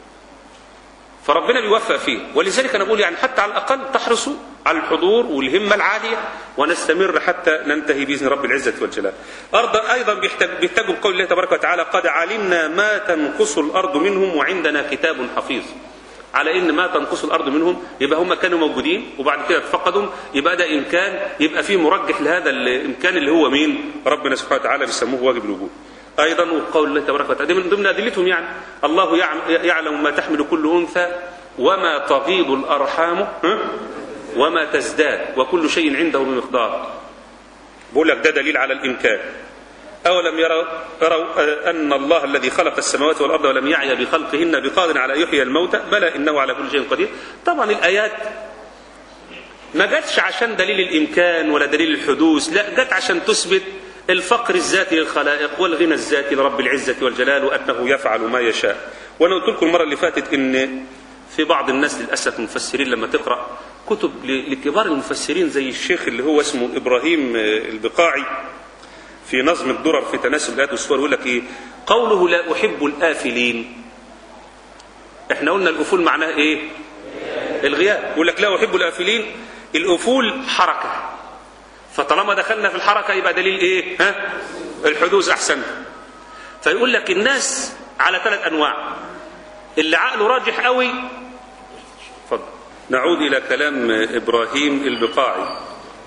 فربنا بيوفق فيه ولذلك انا بقول يعني حتى على الاقل تحرصوا على الحضور والهمه العاليه ونستمر حتى ننتهي باذن رب العزه والجلال. ايضا ايضا بيحتاجوا بقول الله تبارك وتعالى قد علمنا ما تنقص الارض منهم وعندنا كتاب حفيظ. على ان ما تنقص الارض منهم يبقى هم كانوا موجودين وبعد كده اتفقدوا يبقى ده امكان يبقى في مرجح لهذا الامكان اللي هو مين؟ ربنا سبحانه وتعالى بيسموه واجب الوجود. ايضا وقول الله تبارك وتعالى من ضمن ادلتهم يعني الله يعلم ما تحمل كل انثى وما تغيض الارحام وما تزداد وكل شيء عنده بمقدار بقول لك ده دليل على الإمكان أولم يروا, يروا أن الله الذي خلق السماوات والأرض ولم يعي بخلقهن بقادر على يحيي الموتى بلى إنه على كل شيء قدير طبعا الآيات ما جاتش عشان دليل الإمكان ولا دليل الحدوث لا جت عشان تثبت الفقر الذاتي للخلائق والغنى الذاتي لرب العزة والجلال وأنه يفعل ما يشاء وأنا قلت لكم المرة اللي فاتت إن في بعض الناس للأسف المفسرين لما تقرأ كتب لكبار المفسرين زي الشيخ اللي هو اسمه إبراهيم البقاعي في نظم الدرر في تناسب الآيات والسور يقول لك إيه قوله لا أحب الآفلين إحنا قلنا الأفول معناه إيه الغياب يقول لك لا أحب الآفلين الأفول حركة فطالما دخلنا في الحركة يبقى دليل إيه ها الحدوث أحسن فيقول لك الناس على ثلاث أنواع اللي عقله راجح قوي اتفضل نعود إلى كلام إبراهيم البقاعي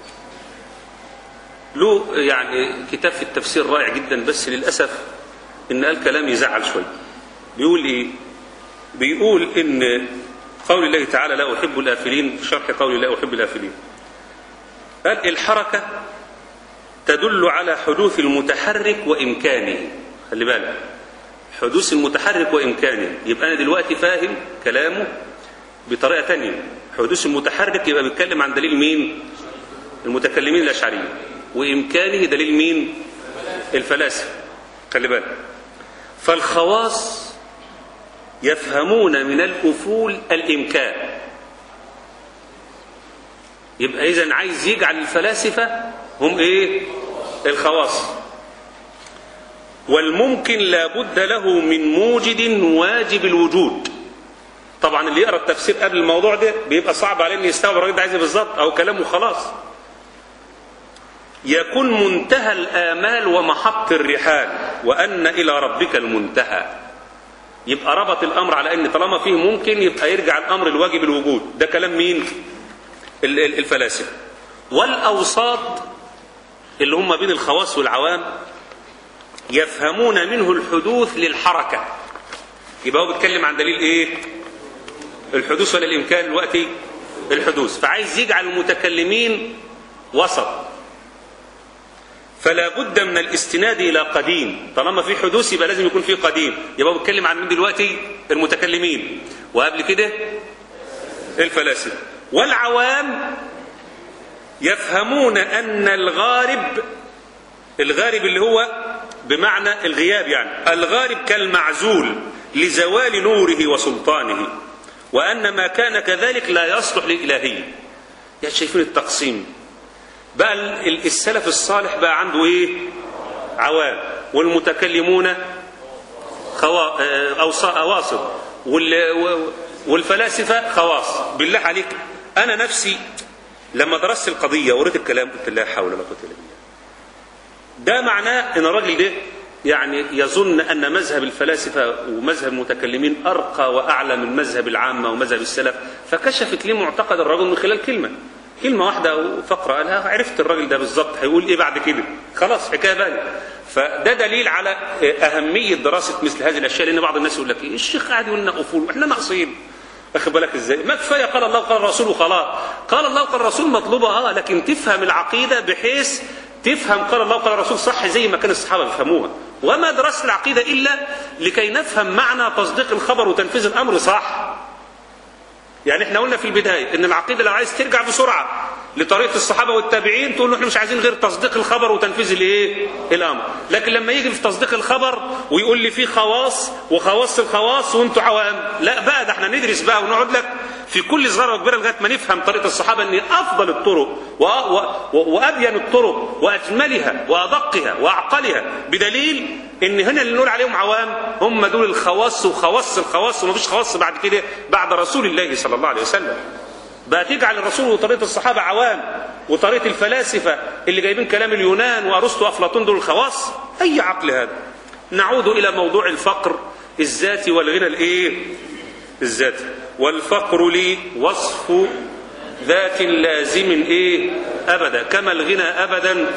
له يعني كتاب في التفسير رائع جدا بس للأسف إن قال كلام يزعل شوي بيقول إيه بيقول إن قول الله تعالى لا أحب الآفلين في شرح قول لا أحب الآفلين قال الحركة تدل على حدوث المتحرك وإمكانه خلي بالك حدوث المتحرك وإمكانه يبقى أنا دلوقتي فاهم كلامه بطريقة تانية حدوث المتحرك يبقى بيتكلم عن دليل مين المتكلمين الأشعريين وإمكانه دليل مين الفلاسفة خلي بالك فالخواص يفهمون من الأفول الإمكان يبقى إذا عايز يجعل الفلاسفة هم إيه الخواص والممكن لا بد له من موجد واجب الوجود طبعا اللي يقرا التفسير قبل الموضوع ده بيبقى صعب عليه انه يستوعب الراجل ده عايز بالظبط او كلامه خلاص يكون منتهى الآمال ومحط الرحال وأن إلى ربك المنتهى يبقى ربط الأمر على أن طالما فيه ممكن يبقى يرجع الأمر الواجب الوجود ده كلام مين الفلاسفة والأوساط اللي هم بين الخواص والعوام يفهمون منه الحدوث للحركة يبقى هو بيتكلم عن دليل ايه الحدوث ولا الامكان دلوقتي الحدوث فعايز يجعل المتكلمين وسط فلا بد من الاستناد الى قديم طالما في حدوث يبقى لازم يكون في قديم يبقى بيتكلم عن مين دلوقتي المتكلمين وقبل كده الفلاسفه والعوام يفهمون ان الغارب الغارب اللي هو بمعنى الغياب يعني الغارب كالمعزول لزوال نوره وسلطانه وأن ما كان كذلك لا يصلح للإلهية يا شايفين التقسيم بقى السلف الصالح بقى عنده ايه عوام والمتكلمون خوا... أواسط وال... والفلاسفة خواص بالله عليك أنا نفسي لما درست القضية وقريت الكلام قلت لا حول ولا قوة إلا بالله ده معناه ان الراجل ده يعني يظن ان مذهب الفلاسفه ومذهب المتكلمين ارقى واعلى من مذهب العامه ومذهب السلف فكشفت لي معتقد الرجل من خلال كلمه كلمه واحده فقره قالها عرفت الراجل ده بالظبط هيقول ايه بعد كده خلاص حكايه بالي فده دليل على اهميه دراسه مثل هذه الاشياء لان بعض الناس يقول لك ايه الشيخ قاعد يقول لنا اصول واحنا ناقصين واخد بالك ازاي ما كفايه قال الله قال الرسول وخلاص قال الله قال الرسول مطلوبه اه لكن تفهم العقيده بحيث تفهم قال الله قال الرسول صح زي ما كان الصحابه بيفهموها وما درسنا العقيده الا لكي نفهم معنى تصديق الخبر وتنفيذ الامر صح يعني احنا قلنا في البدايه ان العقيده لو عايز ترجع بسرعه لطريقه الصحابه والتابعين تقول له احنا مش عايزين غير تصديق الخبر وتنفيذ الايه الامر لكن لما يجي في تصديق الخبر ويقول لي في خواص وخواص الخواص وانتوا عوام لا بقى ده احنا ندرس بقى ونقعد لك في كل صغيره وكبيره لغايه ما نفهم طريقه الصحابه ان افضل الطرق و... و... وابين الطرق واجملها وادقها واعقلها بدليل ان هنا اللي نقول عليهم عوام هم دول الخواص وخواص الخواص ومفيش خواص بعد كده بعد رسول الله صلى الله عليه وسلم بقى تجعل الرسول وطريقه الصحابه عوام وطريقه الفلاسفه اللي جايبين كلام اليونان وارسطو وافلاطون دول الخواص اي عقل هذا نعود الى موضوع الفقر الذاتي والغنى الايه الذاتي والفقر لي وصف ذات لازم ايه ابدا كما الغنى ابدا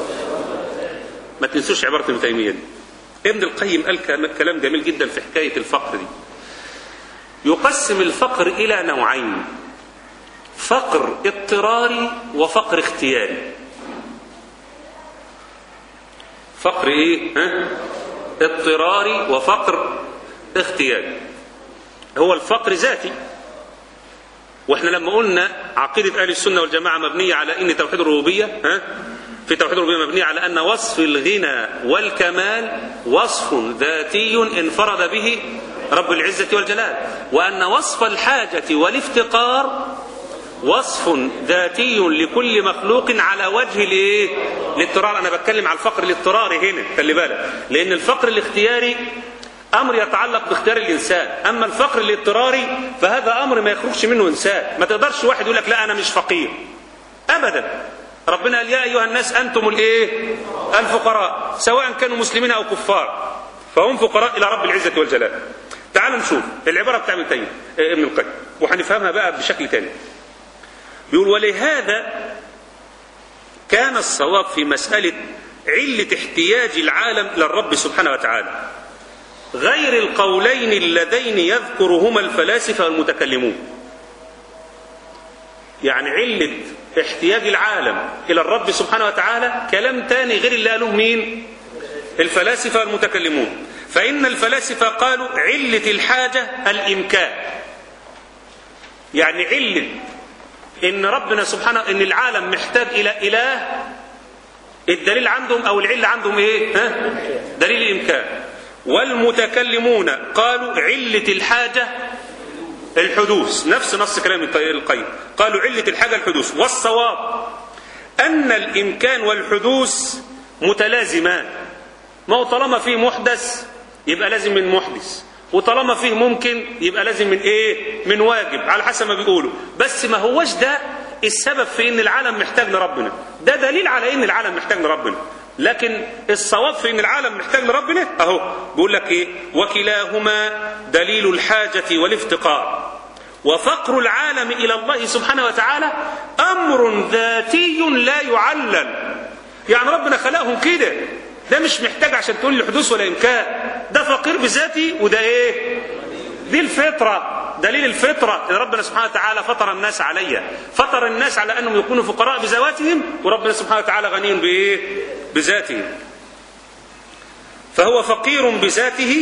ما تنسوش عباره ابن تيميه دي ابن القيم قال كلام جميل جدا في حكايه الفقر دي يقسم الفقر الى نوعين فقر اضطراري وفقر اختياري فقر ايه ها؟ اضطراري وفقر اختياري هو الفقر ذاتي واحنا لما قلنا عقيده اهل السنه والجماعه مبنيه على ان توحيد الربوبيه ها في توحيد الربوبيه مبنيه على ان وصف الغنى والكمال وصف ذاتي انفرد به رب العزه والجلال وان وصف الحاجه والافتقار وصف ذاتي لكل مخلوق على وجه الايه الاضطرار انا بتكلم على الفقر الاضطراري هنا خلي بالك لان الفقر الاختياري امر يتعلق باختيار الانسان اما الفقر الاضطراري فهذا امر ما يخرجش منه انسان ما تقدرش واحد يقول لك لا انا مش فقير ابدا ربنا قال يا ايها الناس انتم الايه الفقراء سواء كانوا مسلمين او كفار فهم فقراء الى رب العزه والجلال تعالوا نشوف العباره بتاع ابن القيم ابن القيم وهنفهمها بقى بشكل تاني بيقول ولهذا كان الصواب في مساله عله احتياج العالم الى الرب سبحانه وتعالى غير القولين اللذين يذكرهما الفلاسفه والمتكلمون يعني علة احتياج العالم إلى الرب سبحانه وتعالى كلام تاني غير اللي قالوه مين الفلاسفة والمتكلمون فإن الفلاسفة قالوا علة الحاجة الإمكان يعني علة إن ربنا سبحانه إن العالم محتاج إلى إله الدليل عندهم أو العلة عندهم إيه ها؟ دليل الإمكان والمتكلمون قالوا علة الحاجة الحدوث نفس نص كلام القيم قالوا علة الحاجة الحدوث والصواب أن الإمكان والحدوث متلازمان ما هو طالما فيه محدث يبقى لازم من محدث وطالما فيه ممكن يبقى لازم من ايه من واجب على حسب ما بيقولوا بس ما هوش ده السبب في ان العالم محتاج لربنا ده دليل على ان العالم محتاج لربنا لكن الصواب في ان العالم محتاج لربنا اهو بيقول لك ايه وكلاهما دليل الحاجه والافتقار وفقر العالم الى الله سبحانه وتعالى امر ذاتي لا يعلل يعني ربنا خلقهم كده ده مش محتاج عشان تقول لي حدوث ولا امكان ده فقير بذاتي وده ايه دي الفطره دليل الفطرة إن ربنا سبحانه وتعالى فطر الناس عليها فطر الناس على أنهم يكونوا فقراء بذواتهم وربنا سبحانه وتعالى غني بإيه بذاته فهو فقير بذاته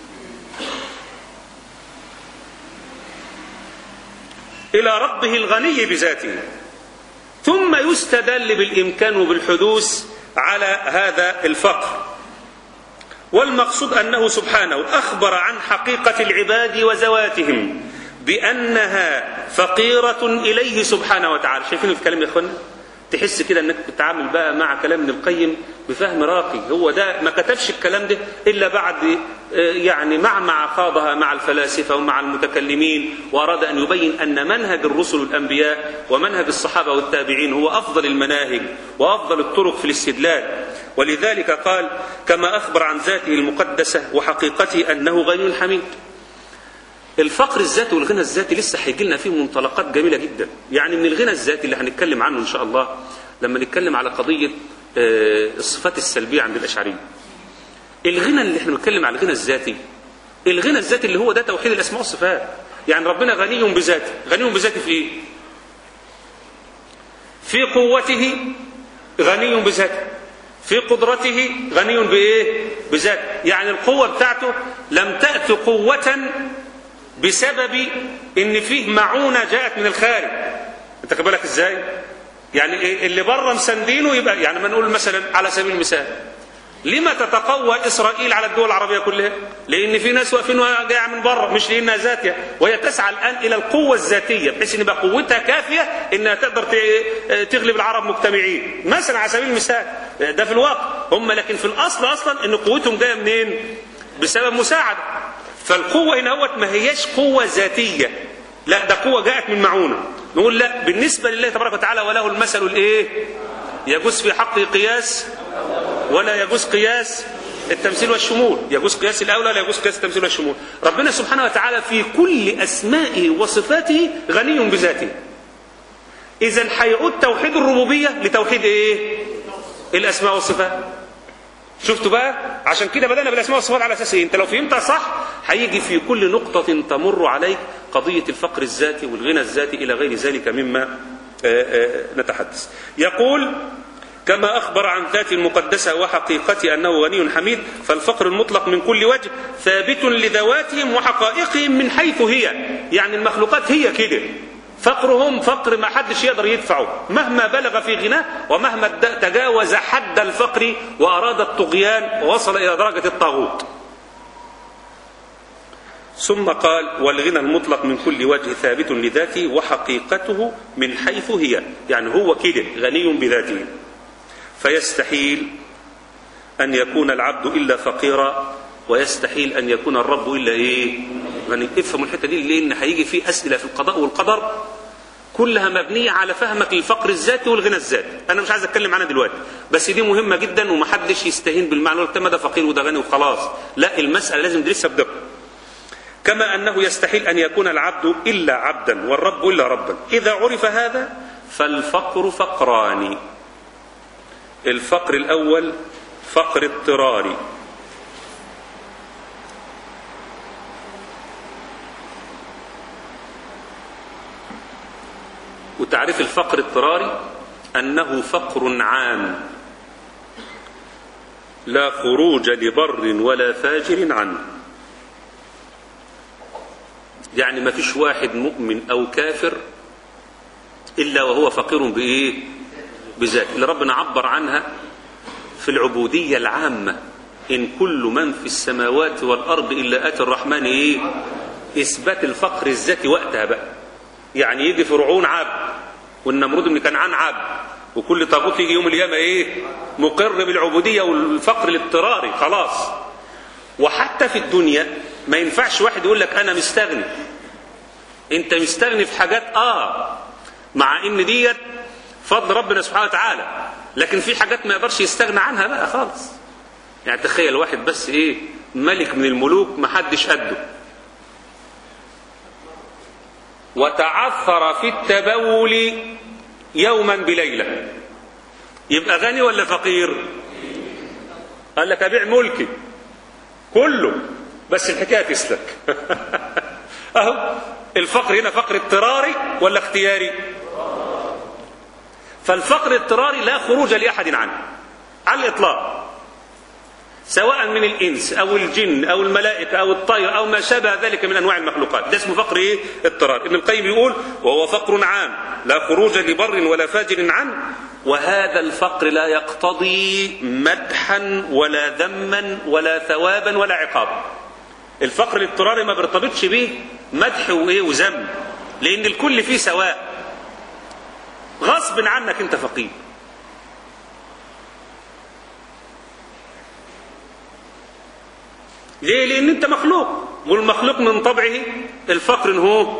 إلى ربه الغني بذاته ثم يستدل بالإمكان وبالحدوث على هذا الفقر والمقصود أنه سبحانه أخبر عن حقيقة العباد وزواتهم بأنها فقيرة إليه سبحانه وتعالى شايفين الكلام يا أخوانا تحس كده انك بتتعامل بقى مع كلام ابن القيم بفهم راقي هو ده ما كتبش الكلام ده الا بعد يعني معمعة خاضها مع الفلاسفه ومع المتكلمين واراد ان يبين ان منهج الرسل والانبياء ومنهج الصحابه والتابعين هو افضل المناهج وافضل الطرق في الاستدلال ولذلك قال كما اخبر عن ذاته المقدسه وحقيقته انه غني حميد الفقر الذاتي والغنى الذاتي لسه هيجي لنا فيه منطلقات جميله جدا يعني من الغنى الذاتي اللي هنتكلم عنه ان شاء الله لما نتكلم على قضيه الصفات السلبيه عند الاشعريه الغنى اللي احنا بنتكلم على الغنى الذاتي الغنى الذاتي اللي هو ده توحيد الاسماء والصفات يعني ربنا غني بذاته غني بذاته في ايه في قوته غني بذاته في قدرته غني بايه بذاته يعني القوه بتاعته لم تات قوه بسبب ان فيه معونه جاءت من الخارج انت خد بالك ازاي يعني اللي بره مساندينه يبقى يعني ما نقول مثلا على سبيل المثال لما تتقوى اسرائيل على الدول العربيه كلها لان في ناس واقفين جايه من بره مش لانها ذاتيه وهي تسعى الان الى القوه الذاتيه بحيث ان يبقى قوتها كافيه انها تقدر تغلب العرب مجتمعين مثلا على سبيل المثال ده في الواقع هم لكن في الاصل اصلا ان قوتهم جايه منين بسبب مساعده فالقوة هنا هوت ما هياش قوة ذاتية لا ده قوة جاءت من معونة نقول لا بالنسبة لله تبارك وتعالى وله المثل الايه يجوز في حقه قياس ولا يجوز قياس التمثيل والشمول يجوز قياس الاولى لا يجوز قياس التمثيل والشمول ربنا سبحانه وتعالى في كل اسمائه وصفاته غني بذاته اذا هيعود توحيد الربوبيه لتوحيد ايه الاسماء والصفات شفتوا بقى عشان كده بدأنا بالأسماء والصفات على أساس إيه؟ أنت لو فهمتها صح هيجي في كل نقطة تمر عليك قضية الفقر الذاتي والغنى الذاتي إلى غير ذلك مما آآ آآ نتحدث يقول كما أخبر عن ذاته المقدسة وحقيقته أنه غني حميد فالفقر المطلق من كل وجه ثابت لذواتهم وحقائقهم من حيث هي يعني المخلوقات هي كده فقرهم فقر ما حدش يقدر يدفعه مهما بلغ في غناه ومهما تجاوز حد الفقر وأراد الطغيان ووصل إلى درجة الطاغوت ثم قال والغنى المطلق من كل وجه ثابت لذاته وحقيقته من حيث هي يعني هو كده غني بذاته فيستحيل أن يكون العبد إلا فقيرا ويستحيل أن يكون الرب إلا إيه غني افهموا الحتة دي لأن هيجي في أسئلة في القضاء والقدر كلها مبنية على فهمك للفقر الذاتي والغنى الذاتي أنا مش عايز أتكلم عنها دلوقتي بس دي مهمة جدا ومحدش يستهين بالمعنى يقول ده فقير وده غني وخلاص لا المسألة لازم ندرسها بدقة كما أنه يستحيل أن يكون العبد إلا عبدا والرب إلا ربا إذا عرف هذا فالفقر فقران الفقر الأول فقر اضطراري وتعريف الفقر اضطراري أنه فقر عام لا خروج لبر ولا فاجر عنه يعني ما فيش واحد مؤمن أو كافر إلا وهو فقير بإيه بذاته اللي ربنا عبر عنها في العبودية العامة إن كل من في السماوات والأرض إلا آتي الرحمن إيه إثبات الفقر الذاتي وقتها بقى يعني يجي فرعون عبد والنمرود بن كنعان عبد وكل طاغوت يجي يوم القيامة إيه مقر بالعبودية والفقر الاضطراري خلاص وحتى في الدنيا ما ينفعش واحد يقول لك أنا مستغني أنت مستغني في حاجات آه مع إن ديت فضل ربنا سبحانه وتعالى لكن في حاجات ما يقدرش يستغنى عنها بقى خالص يعني تخيل واحد بس ايه ملك من الملوك ما حدش قده وتعثر في التبول يوما بليلة يبقى غني ولا فقير قال لك ابيع ملكي كله بس الحكايه تسلك اهو الفقر هنا فقر اضطراري ولا اختياري فالفقر الاضطراري لا خروج لأحد عنه على الإطلاق سواء من الإنس أو الجن أو الملائكة أو الطير أو ما شابه ذلك من أنواع المخلوقات ده اسمه فقر إيه؟ اضطرار ابن القيم يقول وهو فقر عام لا خروج لبر ولا فاجر عنه وهذا الفقر لا يقتضي مدحا ولا ذما ولا ثوابا ولا عقابا الفقر الاضطراري ما بيرتبطش به مدح وايه وذم لان الكل فيه سواء غصب عنك انت فقير ليه لان انت مخلوق والمخلوق من طبعه الفقر إن هو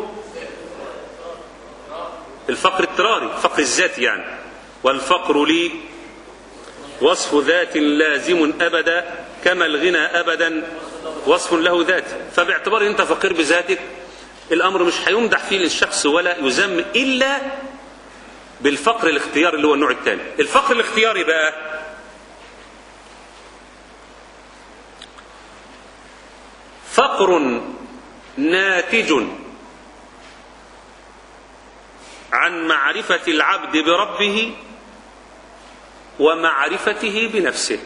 الفقر اضطراري فقر الذات يعني والفقر لي وصف ذات لازم ابدا كما الغنى ابدا وصف له ذات فباعتبار انت فقير بذاتك الامر مش هيمدح فيه للشخص ولا يذم الا بالفقر الاختياري اللي هو النوع الثاني الفقر الاختياري بقى فقر ناتج عن معرفة العبد بربه ومعرفته بنفسه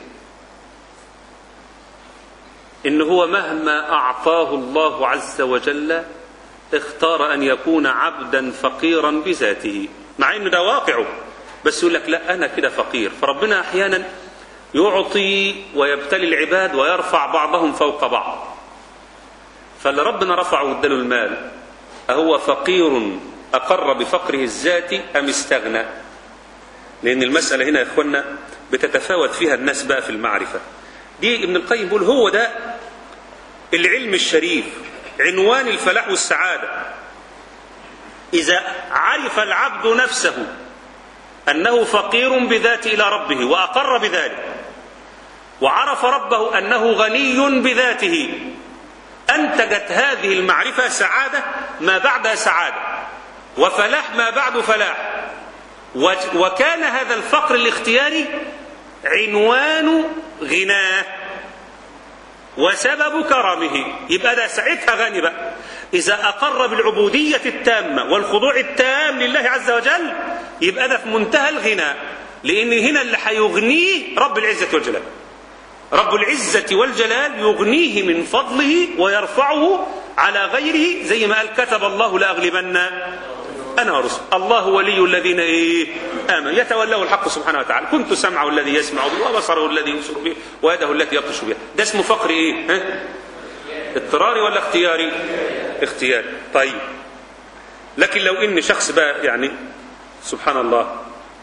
إن هو مهما أعطاه الله عز وجل اختار أن يكون عبدا فقيرا بذاته مع إنه ده واقعه بس يقول لك لا أنا كده فقير فربنا أحيانا يعطي ويبتلي العباد ويرفع بعضهم فوق بعض فاللي ربنا رفعه واداله المال أهو فقير أقر بفقره الذاتي أم استغنى لأن المسألة هنا يا إخوانا بتتفاوت فيها الناس بقى في المعرفة دي ابن القيم بيقول هو ده العلم الشريف عنوان الفلاح والسعادة إذا عرف العبد نفسه أنه فقير بذاته إلى ربه وأقر بذلك وعرف ربه أنه غني بذاته أنتجت هذه المعرفة سعادة ما بعدها سعادة وفلاح ما بعد فلاح وكان هذا الفقر الاختياري عنوان غناه وسبب كرمه يبقى ده ساعتها غني بقى إذا أقر بالعبودية التامة والخضوع التام لله عز وجل يبقى ده في منتهى الغنى لان هنا اللي هيغنيه رب العزه والجلال رب العزه والجلال يغنيه من فضله ويرفعه على غيره زي ما قال كتب الله لاغلبن انا ورسل الله ولي الذين ايه امنوا يتولاه الحق سبحانه وتعالى كنت سمعه الذي يسمع به وبصره الذي يبصر به ويده التي يبطش بها ده اسمه فقر ايه ها؟ اضطراري ولا اختياري اختياري طيب لكن لو ان شخص بقى يعني سبحان الله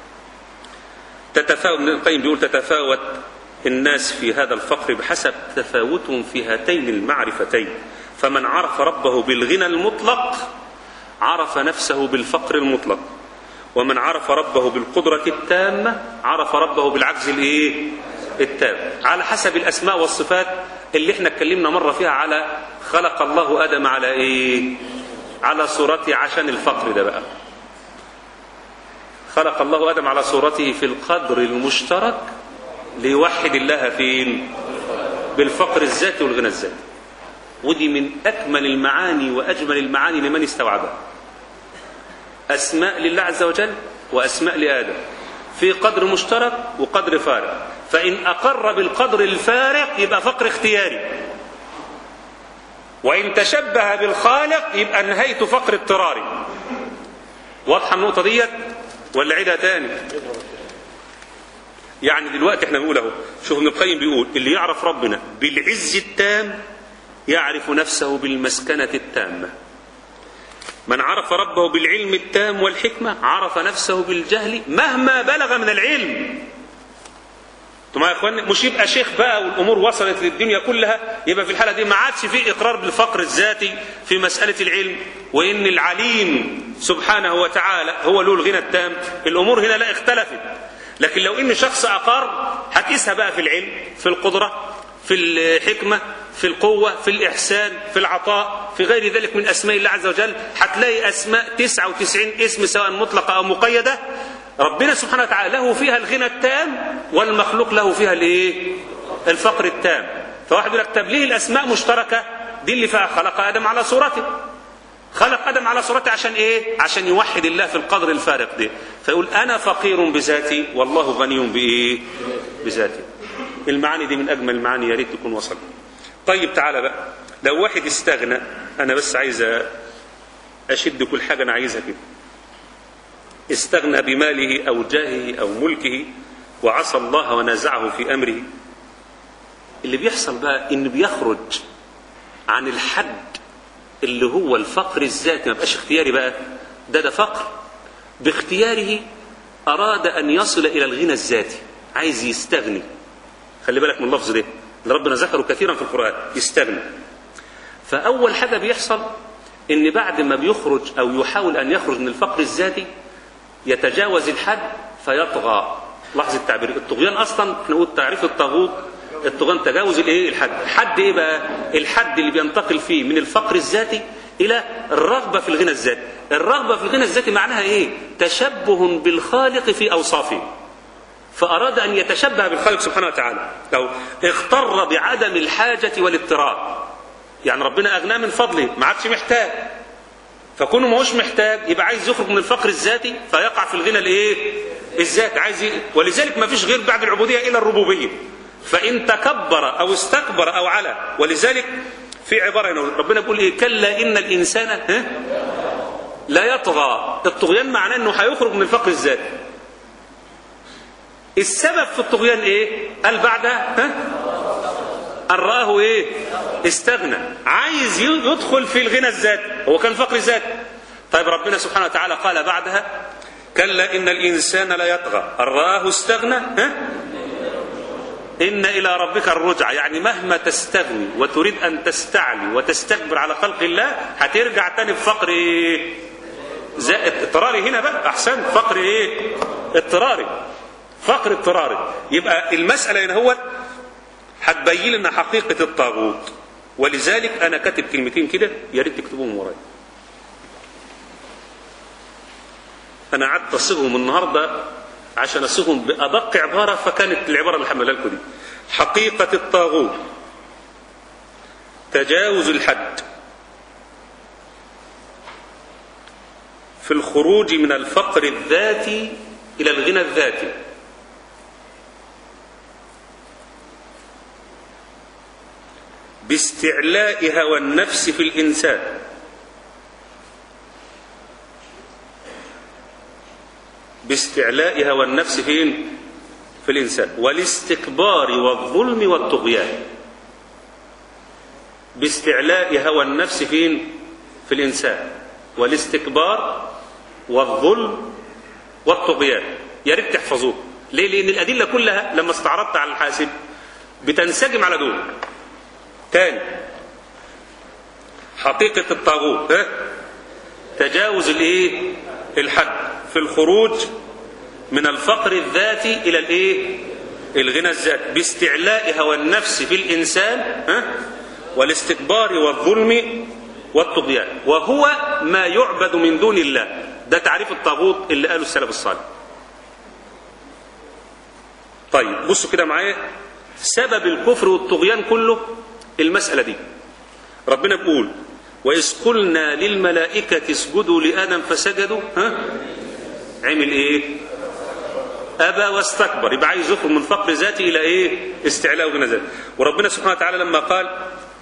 تتفاوت ابن القيم بيقول تتفاوت الناس في هذا الفقر بحسب تفاوتهم في هاتين المعرفتين فمن عرف ربه بالغنى المطلق عرف نفسه بالفقر المطلق ومن عرف ربه بالقدرة التامة عرف ربه بالعجز الايه التام على حسب الاسماء والصفات اللي احنا اتكلمنا مرة فيها على خلق الله ادم على ايه على صورته عشان الفقر ده بقى خلق الله ادم على صورته في القدر المشترك ليوحد الله فين بالفقر الذاتي والغنى الذاتي ودي من اكمل المعاني واجمل المعاني لمن استوعبها اسماء لله عز وجل واسماء لادم في قدر مشترك وقدر فارق فان اقر بالقدر الفارق يبقى فقر اختياري وان تشبه بالخالق يبقى نهايته فقر اضطراري واضحه النقطه ديت ولا عيدها تاني يعني دلوقتي احنا بنقول اهو شوف ابن القيم بيقول اللي يعرف ربنا بالعز التام يعرف نفسه بالمسكنة التامة من عرف ربه بالعلم التام والحكمة عرف نفسه بالجهل مهما بلغ من العلم انتوا يا اخوان مش يبقى شيخ بقى والامور وصلت للدنيا كلها يبقى في الحاله دي ما عادش في اقرار بالفقر الذاتي في مساله العلم وان العليم سبحانه وتعالى هو له الغنى التام الامور هنا لا اختلفت لكن لو ان شخص اقر هتقيسها بقى في العلم في القدره في الحكمه في القوه في الاحسان في العطاء في غير ذلك من اسماء الله عز وجل هتلاقي اسماء 99 اسم سواء مطلقه او مقيده ربنا سبحانه وتعالى له فيها الغنى التام والمخلوق له فيها الايه الفقر التام فواحد يقول لك طب ليه الاسماء مشتركه دي اللي فيها خلق ادم على صورته خلق ادم على صورته عشان ايه عشان يوحد الله في القدر الفارق ده فيقول انا فقير بذاتي والله غني بايه بذاتي المعاني دي من اجمل المعاني يا ريت تكون وصلت طيب تعالى بقى لو واحد استغنى انا بس عايز اشد كل حاجه انا عايزها كده استغنى بماله او جاهه او ملكه وعصى الله ونازعه في امره اللي بيحصل بقى ان بيخرج عن الحد اللي هو الفقر الذاتي ما بقاش اختياري بقى ده ده فقر باختياره اراد ان يصل الى الغنى الذاتي عايز يستغني خلي بالك من اللفظ ده اللي ربنا ذكره كثيرا في القران يستغني فاول حاجه بيحصل ان بعد ما بيخرج او يحاول ان يخرج من الفقر الذاتي يتجاوز الحد فيطغى لاحظ التعبير الطغيان اصلا احنا نقول تعريف الطاغوت الطغيان تجاوز الايه الحد حد ايه بقى الحد اللي بينتقل فيه من الفقر الذاتي الى الرغبه في الغنى الذاتي الرغبه في الغنى الذاتي معناها ايه تشبه بالخالق في اوصافه فاراد ان يتشبه بالخالق سبحانه وتعالى او اغتر بعدم الحاجه والاضطرار يعني ربنا اغناه من فضله ما عادش محتاج فكونه ما هوش محتاج يبقى عايز يخرج من الفقر الذاتي فيقع في الغنى الايه الذات عايز ي... ولذلك ما فيش غير بعد العبوديه الا الربوبيه فان تكبر او استكبر او على ولذلك في عباره هنا ربنا بيقول ايه كلا ان الانسان ها لا يطغى الطغيان معناه انه هيخرج من الفقر الذاتي السبب في الطغيان ايه قال بعدها ها ان راه ايه استغنى عايز يدخل في الغنى الذاتي هو كان فقر ذاتي طيب ربنا سبحانه وتعالى قال بعدها كلا ان الانسان لا يطغى ان راه استغنى ها ان الى ربك الرجع يعني مهما تستغني وتريد ان تستعلي وتستكبر على خلق الله هترجع تاني بفقر ايه زائد اضطراري هنا بقى احسن فقر ايه اضطراري فقر اضطراري يبقى المساله هنا هو هتبين لنا حقيقه الطاغوت ولذلك انا كاتب كلمتين كده يا ريت تكتبوهم ورايا انا قعدت اصيغهم النهارده عشان اصيغهم بادق عباره فكانت العباره اللي حملها لكم دي حقيقه الطاغوت تجاوز الحد في الخروج من الفقر الذاتي الى الغنى الذاتي باستعلاء هوى النفس في الإنسان باستعلاء هوى النفس فين في الإنسان والاستكبار والظلم والطغيان باستعلاء هوى النفس فين في الإنسان والاستكبار والظلم والطغيان يا ريت تحفظوه ليه لأن الأدلة كلها لما استعرضت على الحاسب بتنسجم على دول تاني حقيقة الطاغوت ها تجاوز الايه الحد في الخروج من الفقر الذاتي الى الايه الغنى الذاتي باستعلاء هوى النفس في الانسان ها والاستكبار والظلم والطغيان وهو ما يعبد من دون الله ده تعريف الطاغوت اللي قاله السلف الصالح طيب بصوا كده معايا سبب الكفر والطغيان كله المسألة دي ربنا بيقول وإذ قلنا للملائكة اسجدوا لآدم فسجدوا ها عمل إيه أبى واستكبر يبقى عايز يخرج من فقر ذاتي إلى إيه استعلاء وغنى ذاتي وربنا سبحانه وتعالى لما قال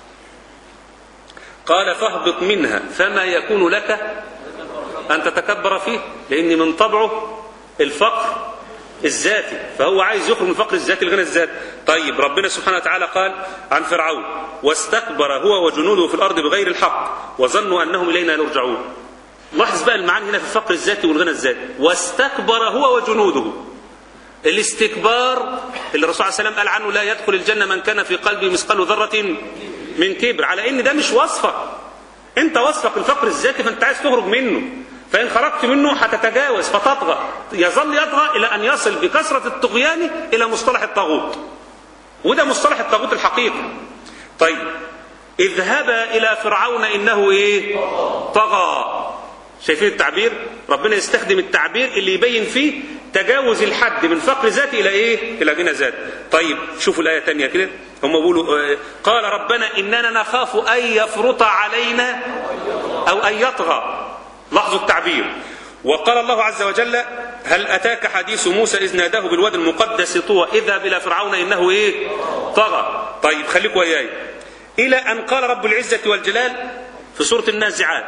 قال فاهبط منها فما يكون لك أن تتكبر فيه لأن من طبعه الفقر الذاتي فهو عايز يخرج من الفقر الذاتي لغنى الذات طيب ربنا سبحانه وتعالى قال عن فرعون واستكبر هو وجنوده في الأرض بغير الحق وظنوا أنهم إلينا يرجعون لاحظ بقى المعاني هنا في الفقر الذاتي والغنى الذاتي واستكبر هو وجنوده الاستكبار اللي الرسول عليه السلام قال عنه لا يدخل الجنة من كان في قلبه مثقال ذرة من كبر على ان ده مش وصفك انت وصفك الفقر الذاتي فانت عايز تخرج منه فإن خرجت منه هتتجاوز فتطغى يظل يطغى إلى أن يصل بكثرة الطغيان إلى مصطلح الطاغوت وده مصطلح الطاغوت الحقيقي طيب اذهبا إلى فرعون إنه إيه طغى شايفين التعبير ربنا يستخدم التعبير اللي يبين فيه تجاوز الحد من فقر ذاتي إلى إيه إلى غنى ذات طيب شوفوا الآية تانية كده هم بيقولوا قال ربنا إننا نخاف أن يفرط علينا أو أن يطغى لاحظوا التعبير وقال الله عز وجل هل أتاك حديث موسى إذ ناداه بالواد المقدس طوى اذهب إلى فرعون إنه إيه طغى طيب خليكوا وياي إلى أن قال رب العزة والجلال في سورة النازعات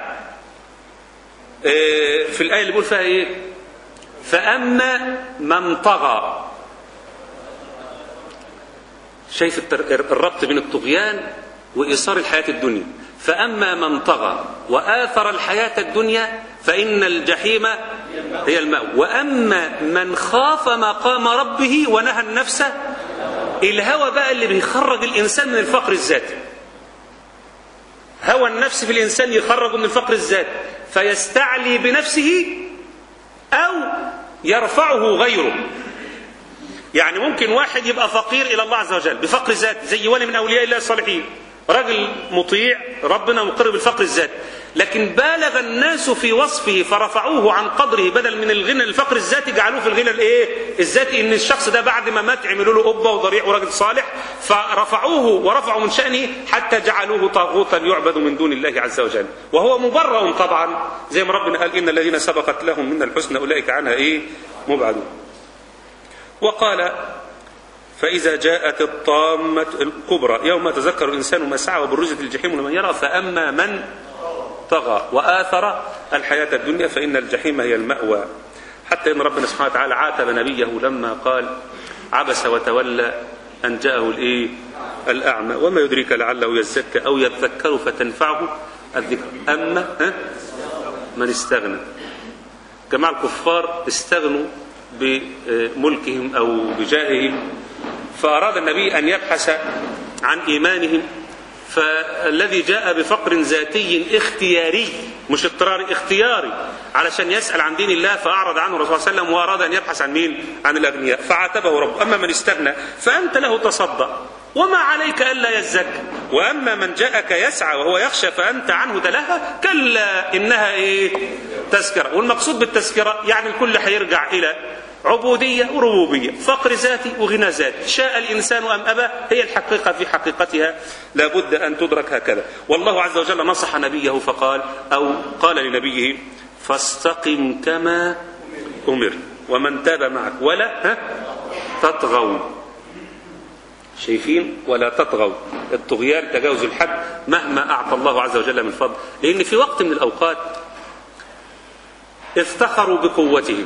في الآية اللي بيقول فيها إيه فأما من طغى شايف الربط بين الطغيان وإيثار الحياة الدنيا فأما من طغى وآثر الحياة الدنيا فإن الجحيم هي المأوى وأما من خاف مقام ربه ونهى النفس الهوى بقى اللي بيخرج الإنسان من الفقر الذاتي هوى النفس في الإنسان يخرج من الفقر الذاتي فيستعلي بنفسه أو يرفعه غيره يعني ممكن واحد يبقى فقير إلى الله عز وجل بفقر ذات زي ولي من أولياء الله الصالحين رجل مطيع ربنا مقر بالفقر الذاتي لكن بالغ الناس في وصفه فرفعوه عن قدره بدل من الغنى الفقر الذاتي جعلوه في الغنى الايه الذاتي ان الشخص ده بعد ما مات عملوا له قبه وضريع وراجل صالح فرفعوه ورفعوا من شانه حتى جعلوه طاغوتا يعبد من دون الله عز وجل وهو مبرأ طبعا زي ما ربنا قال ان الذين سبقت لهم من الحسنى اولئك عنها ايه مبعدون وقال فإذا جاءت الطامة الكبرى يوم تذكر الإنسان ما سعى وبرزت الجحيم لمن يرى فأما من طغى وآثر الحياة الدنيا فإن الجحيم هي المأوى حتى إن ربنا سبحانه وتعالى عاتب نبيه لما قال عبس وتولى أن جاءه الإيه الأعمى وما يدريك لعله يزكى أو يذكر فتنفعه الذكر أما ها من استغنى جماعة الكفار استغنوا بملكهم أو بجاههم فأراد النبي أن يبحث عن إيمانهم فالذي جاء بفقر ذاتي اختياري مش اضطراري اختياري علشان يسأل عن دين الله فأعرض عنه الرسول صلى الله عليه وسلم وأراد أن يبحث عن مين عن الأغنياء فعاتبه ربه أما من استغنى فأنت له تصدق وما عليك ألا يزكى وأما من جاءك يسعى وهو يخشى فأنت عنه تلهى كلا إنها إيه تذكرة والمقصود بالتذكرة يعني الكل هيرجع إلى عبودية وربوبية فقر ذاتي وغنى ذاتي شاء الإنسان أم أبى هي الحقيقة في حقيقتها لابد أن تدرك هكذا والله عز وجل نصح نبيه فقال أو قال لنبيه فاستقم كما أمر ومن تاب معك ولا ها تطغوا شايفين ولا تطغوا الطغيان تجاوز الحد مهما أعطى الله عز وجل من فضل لأن في وقت من الأوقات افتخروا بقوتهم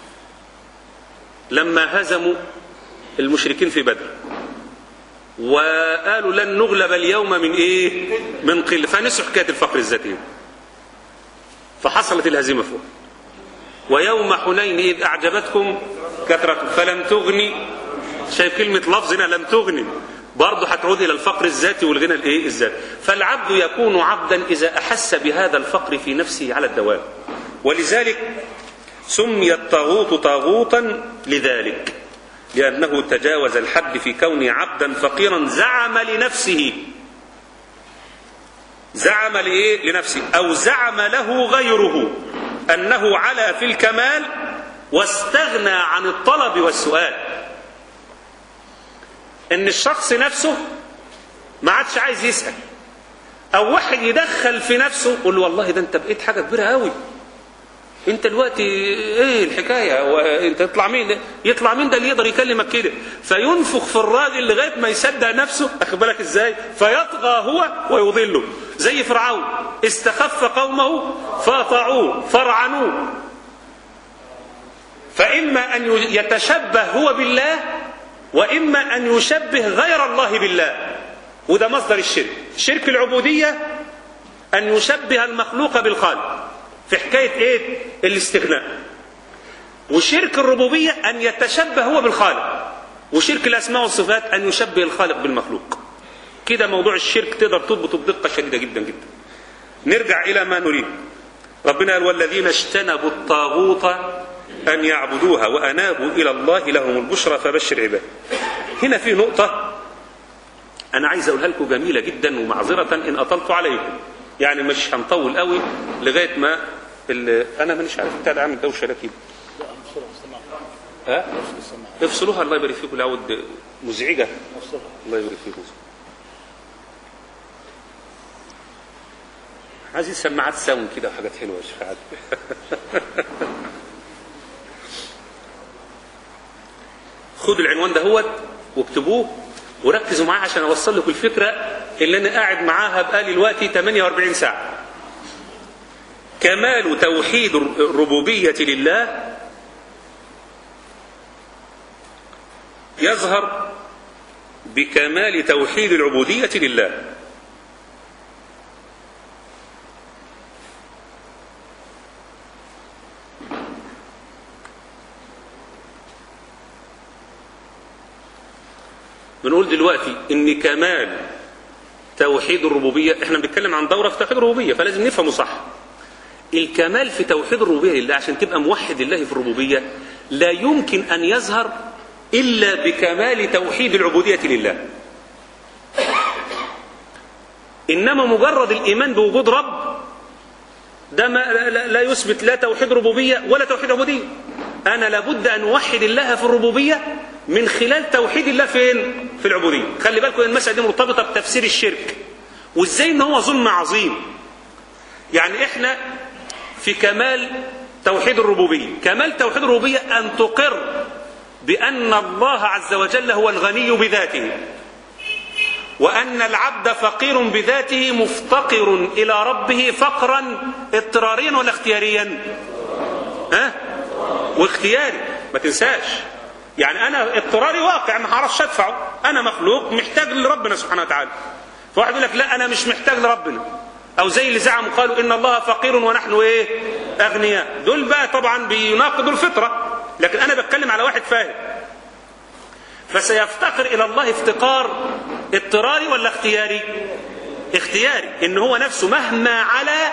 لما هزموا المشركين في بدر وقالوا لن نغلب اليوم من ايه من قله فنسوا حكايه الفقر الذاتي فحصلت الهزيمه فوق ويوم حنين اذ اعجبتكم كثرتكم فلم تغني شايف كلمه لفظ هنا لم تغني برضه هتعود الى الفقر الذاتي والغنى الايه الذاتي فالعبد يكون عبدا اذا احس بهذا الفقر في نفسه على الدوام ولذلك سمي الطاغوت طاغوتا لذلك لأنه تجاوز الحد في كونه عبدا فقيرا زعم لنفسه زعم لإيه؟ لنفسه أو زعم له غيره أنه علا في الكمال واستغنى عن الطلب والسؤال إن الشخص نفسه ما عادش عايز يسأل أو واحد يدخل في نفسه يقول له والله ده أنت بقيت حاجة كبيرة قوي انت دلوقتي ايه الحكايه وانت يطلع مين يطلع مين ده اللي يقدر يكلمك كده فينفخ في الراجل لغايه ما يصدق نفسه اخد بالك ازاي فيطغى هو ويضله زي فرعون استخف قومه فاطعوه فرعنوه فاما ان يتشبه هو بالله واما ان يشبه غير الله بالله وده مصدر الشرك شرك العبوديه ان يشبه المخلوق بالخالق في حكاية ايه الاستغناء وشرك الربوبية أن يتشبه هو بالخالق وشرك الأسماء والصفات أن يشبه الخالق بالمخلوق كده موضوع الشرك تقدر تضبطه بدقة شديدة جدا جدا نرجع إلى ما نريد ربنا قال والذين اجتنبوا الطاغوت أن يعبدوها وأنابوا إلى الله لهم البشرى فبشر عباد هنا في نقطة أنا عايز أقولها لكم جميلة جدا ومعذرة إن أطلت عليكم يعني مش هنطول قوي لغايه ما انا مانيش عارف بتاع ده عامل دوشه ده كده ها افصلوها الله يبارك فيكم العود مزعجه الله يبارك فيكم عايزين سماعات ساوند كده وحاجات حلوه يا شيخ عادل خدوا العنوان ده هوت واكتبوه وركزوا معايا عشان اوصل لكم الفكره اللي انا قاعد معاها بقالي دلوقتي 48 ساعه كمال توحيد الربوبيه لله يظهر بكمال توحيد العبوديه لله بنقول دلوقتي ان كمال توحيد الربوبيه احنا بنتكلم عن دوره في توحيد الربوبيه فلازم نفهمه صح الكمال في توحيد الربوبيه لله عشان تبقى موحد لله في الربوبيه لا يمكن ان يظهر الا بكمال توحيد العبوديه لله انما مجرد الايمان بوجود رب ده ما لا, لا يثبت لا توحيد ربوبيه ولا توحيد عبوديه انا لابد ان اوحد الله في الربوبيه من خلال توحيد الله فين في العبوديه خلي بالكم المساله دي مرتبطه بتفسير الشرك وازاي ان هو ظلم عظيم يعني احنا في كمال توحيد الربوبيه كمال توحيد الربوبيه ان تقر بان الله عز وجل هو الغني بذاته وان العبد فقير بذاته مفتقر الى ربه فقرا اضطراريا ولا اختياريا ها واختياري ما تنساش يعني انا اضطراري واقع ما هعرفش ادفعه انا مخلوق محتاج لربنا سبحانه وتعالى فواحد يقول لك لا انا مش محتاج لربنا او زي اللي زعموا قالوا ان الله فقير ونحن ايه اغنياء دول بقى طبعا بيناقضوا الفطره لكن انا بتكلم على واحد فاهم فسيفتقر الى الله افتقار اضطراري ولا اختياري اختياري ان هو نفسه مهما علا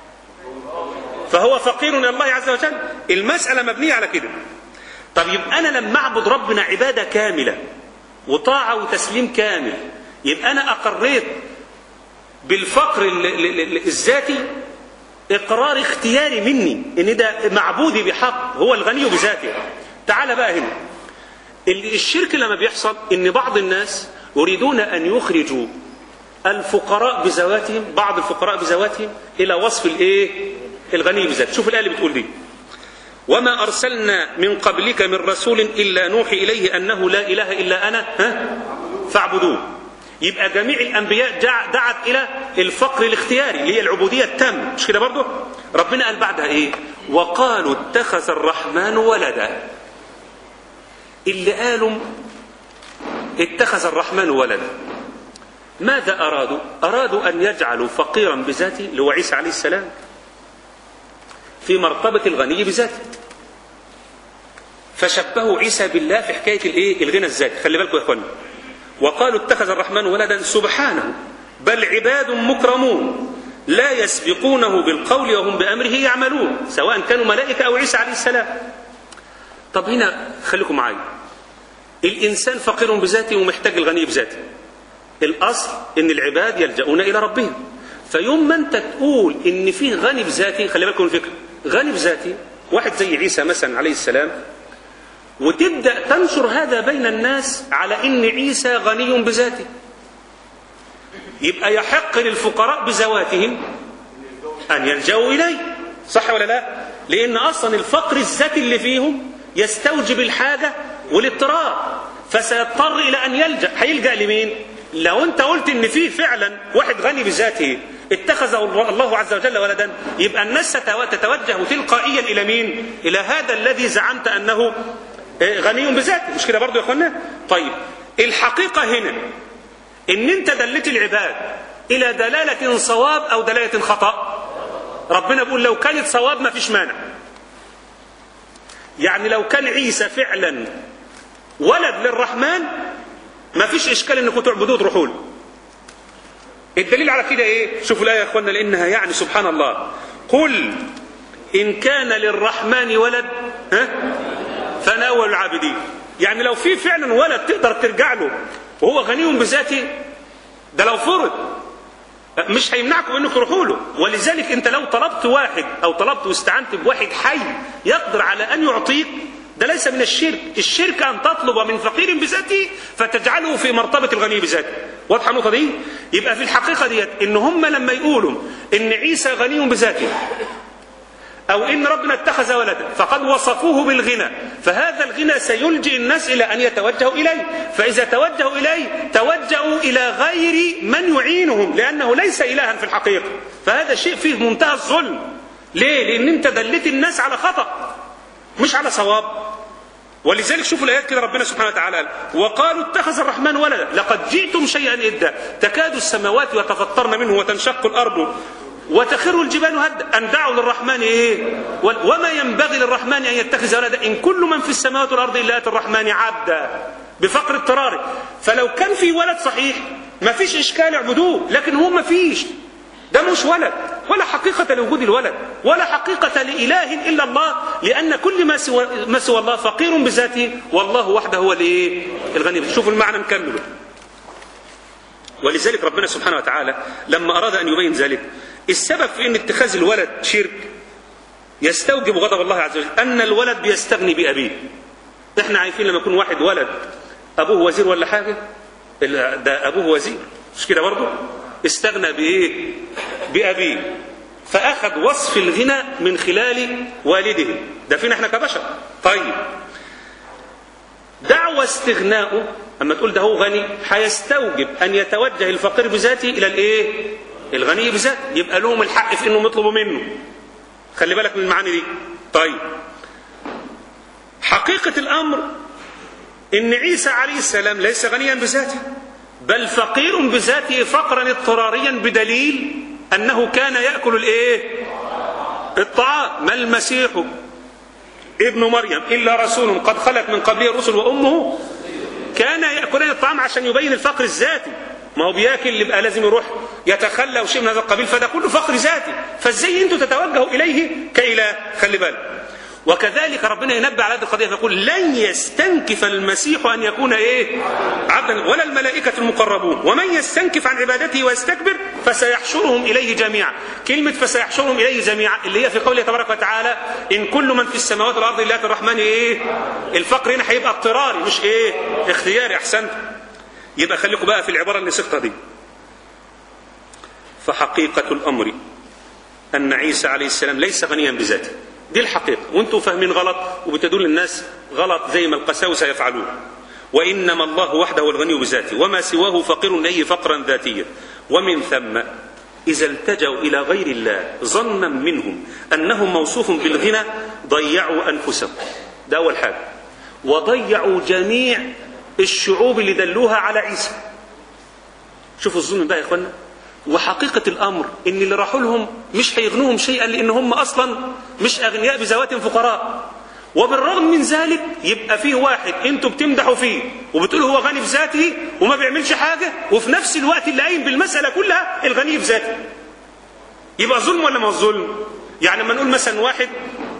فهو فقير الى الله عز وجل المساله مبنيه على كده طب يبقى انا لما اعبد ربنا عباده كامله وطاعه وتسليم كامل يبقى انا اقريت بالفقر الذاتي اقرار اختياري مني ان ده معبودي بحق هو الغني بذاته تعال بقى هنا الشرك لما بيحصل ان بعض الناس يريدون ان يخرجوا الفقراء بذواتهم بعض الفقراء بذواتهم الى وصف الايه الغني بذاته شوف الايه اللي بتقول دي وما أرسلنا من قبلك من رسول إلا نوحي إليه أنه لا إله إلا أنا ها فاعبدوه يبقى جميع الانبياء جع- دعت الى الفقر الاختياري اللي هي العبوديه التامه مش كده برضه ربنا قال بعدها ايه وقالوا اتخذ الرحمن ولدا اللي قالوا اتخذ الرحمن ولدا ماذا ارادوا ارادوا ان يجعلوا فقيرا بذاته اللي هو عيسى عليه السلام في مرتبه الغني بذاته فشبهوا عيسى بالله في حكايه الايه الغنى الذاتي خلي بالكم يا اخوانا وقالوا اتخذ الرحمن ولدا سبحانه بل عباد مكرمون لا يسبقونه بالقول وهم بامره يعملون سواء كانوا ملائكه او عيسى عليه السلام طب هنا خليكم معايا الانسان فقير بذاته ومحتاج الغني بذاته الاصل ان العباد يلجؤون الى ربهم فيوم ما انت تقول ان فيه غني بذاتي خلي بالكم من الفكره غني بذاتي واحد زي عيسى مثلا عليه السلام وتبدا تنشر هذا بين الناس على ان عيسى غني بذاته يبقى يحق للفقراء بذواتهم ان يلجأوا اليه صح ولا لا لان اصلا الفقر الذاتي اللي فيهم يستوجب الحاجه والاضطرار فسيضطر الى ان يلجا هيلجا لمين لو انت قلت ان في فعلا واحد غني بذاته اتخذه الله عز وجل ولدا يبقى الناس تتوجه تلقائيا الى مين الى هذا الذي زعمت انه غني بذاته مش كده برضو يا اخوانا طيب الحقيقه هنا ان انت دلت العباد الى دلاله صواب او دلاله خطا ربنا بيقول لو كانت صواب ما فيش مانع يعني لو كان عيسى فعلا ولد للرحمن ما فيش اشكال انكم تعبدوه تروحوا له الدليل على كده ايه شوفوا الايه يا اخوانا لانها يعني سبحان الله قل ان كان للرحمن ولد ها فانا اول العابدين يعني لو في فعلا ولد تقدر ترجع له وهو غني بذاته ده لو فرض مش هيمنعكم انكم تروحوا له ولذلك انت لو طلبت واحد او طلبت واستعنت بواحد حي يقدر على ان يعطيك ده ليس من الشرك الشرك ان تطلب من فقير بذاته فتجعله في مرتبه الغني بذاته واضحه النقطه دي يبقى في الحقيقه ديت ان هم لما يقولوا ان عيسى غني بذاته أو إن ربنا اتخذ ولدا فقد وصفوه بالغنى فهذا الغنى سيلجئ الناس إلى أن يتوجهوا إليه فإذا توجهوا إليه توجهوا إلى غير من يعينهم لأنه ليس إلها في الحقيقة فهذا شيء فيه منتهى الظلم ليه؟ لأن أنت دلت الناس على خطأ مش على صواب ولذلك شوفوا الآيات كده ربنا سبحانه وتعالى وقالوا اتخذ الرحمن ولدا لقد جئتم شيئا إدا تكاد السماوات يتفطرن منه وتنشق الأرض وتخر الجبال هدا أن دعوا للرحمن إيه وما ينبغي للرحمن أن يتخذ ولدا إن كل من في السماوات والأرض إلا أتى الرحمن عبدا بفقر اضطراري فلو كان في ولد صحيح ما فيش إشكال اعبدوه لكن هو ما فيش ده مش ولد ولا حقيقة لوجود الولد ولا حقيقة لإله إلا الله لأن كل ما سوى, ما سوى الله فقير بذاته والله وحده هو الإيه الغني شوفوا المعنى نكمله ولذلك ربنا سبحانه وتعالى لما أراد أن يبين ذلك السبب في ان اتخاذ الولد شرك يستوجب غضب الله عز وجل ان الولد بيستغني بابيه احنا عارفين لما يكون واحد ولد ابوه وزير ولا حاجه ده ابوه وزير مش كده برضه استغنى بايه بابيه فاخذ وصف الغنى من خلال والده ده فينا احنا كبشر طيب دعوى استغناؤه اما تقول ده هو غني هيستوجب ان يتوجه الفقير بذاته الى الايه الغني بذاته يبقى لهم الحق في انهم يطلبوا منه خلي بالك من المعاني دي طيب حقيقة الأمر إن عيسى عليه السلام ليس غنيا بذاته بل فقير بذاته فقرا اضطراريا بدليل أنه كان يأكل الإيه؟ الطعام ما المسيح ابن مريم إلا رسول قد خلت من قبله الرسل وأمه كان يأكلان الطعام عشان يبين الفقر الذاتي ما هو بياكل يبقى لازم يروح يتخلى وشيء من هذا القبيل فده كله فقر ذاتي فازاي انتوا تتوجهوا اليه كاله خلي بالك وكذلك ربنا ينبه على هذه القضيه فيقول لن يستنكف المسيح ان يكون ايه عبدا ولا الملائكه المقربون ومن يستنكف عن عبادته ويستكبر فسيحشرهم اليه جميعا كلمه فسيحشرهم اليه جميعا اللي هي في قوله تبارك وتعالى ان كل من في السماوات والارض الا الرحمن ايه الفقر هنا هيبقى اضطراري مش ايه اختياري احسنت يبقى خليكم بقى في العبارة اللي سقطها دي فحقيقة الأمر أن عيسى عليه السلام ليس غنيا بذاته دي الحقيقة وانتم فاهمين غلط وبتدل الناس غلط زي ما القساوسة يفعلون وإنما الله وحده هو الغني بذاته وما سواه فقير إليه فقرا ذاتيا ومن ثم إذا التجوا إلى غير الله ظنا منهم أنهم موصوف بالغنى ضيعوا أنفسهم ده أول حاجة وضيعوا جميع الشعوب اللي دلوها على عيسى شوفوا الظلم بقى يا إخوانا وحقيقة الأمر إن اللي راحوا لهم مش هيغنوهم شيئا لأن هم أصلا مش أغنياء بذواتهم فقراء وبالرغم من ذلك يبقى فيه واحد انتوا بتمدحوا فيه وبتقولوا هو غني بذاته وما بيعملش حاجة وفي نفس الوقت اللي قايم بالمسألة كلها الغني بذاته يبقى ظلم ولا ما ظلم يعني لما نقول مثلا واحد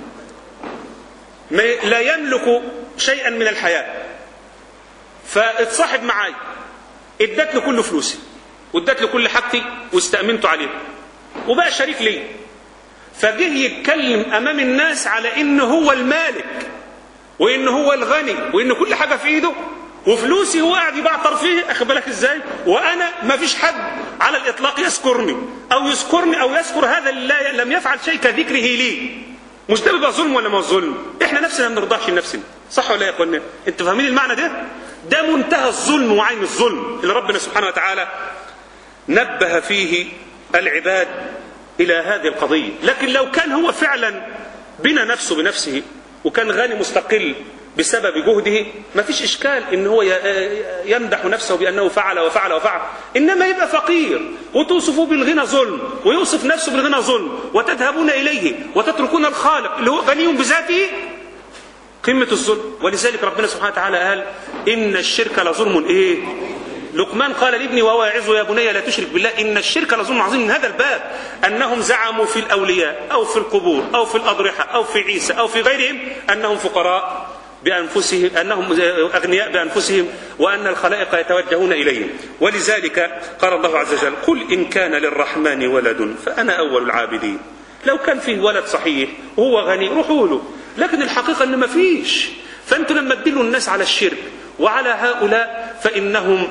ما لا يملك شيئا من الحياة فاتصاحب معاي ادت له كل فلوسي وادت له كل حاجتي واستأمنته عليه وبقى شريك لي فجه يتكلم امام الناس على ان هو المالك وان هو الغني وان كل حاجه في ايده وفلوسي هو قاعد يبعتر فيه اخد بالك ازاي وانا ما فيش حد على الاطلاق يذكرني او يذكرني او يذكر هذا اللي لم يفعل شيء كذكره لي مش ده بيبقى ظلم ولا ما ظلم احنا نفسنا ما بنرضاش لنفسنا صح ولا يا اخوانا انتوا فاهمين المعنى ده ده منتهى الظلم وعين الظلم اللي ربنا سبحانه وتعالى نبه فيه العباد إلى هذه القضية لكن لو كان هو فعلا بنى نفسه بنفسه وكان غني مستقل بسبب جهده ما فيش إشكال إن هو يمدح نفسه بأنه فعل وفعل وفعل إنما يبقى فقير وتوصفه بالغنى ظلم ويوصف نفسه بالغنى ظلم وتذهبون إليه وتتركون الخالق اللي هو غني بذاته قمة الظلم ولذلك ربنا سبحانه وتعالى قال إن الشرك لظلم إيه لقمان قال لابني وهو يعظه يا بني لا تشرك بالله ان الشرك لظلم عظيم من هذا الباب انهم زعموا في الاولياء او في القبور او في الاضرحه او في عيسى او في غيرهم انهم فقراء بانفسهم انهم اغنياء بانفسهم وان الخلائق يتوجهون اليهم ولذلك قال الله عز وجل قل ان كان للرحمن ولد فانا اول العابدين لو كان فيه ولد صحيح وهو غني روحوا له لكن الحقيقه ان ما فيش فانتوا لما تدلوا الناس على الشرك وعلى هؤلاء فانهم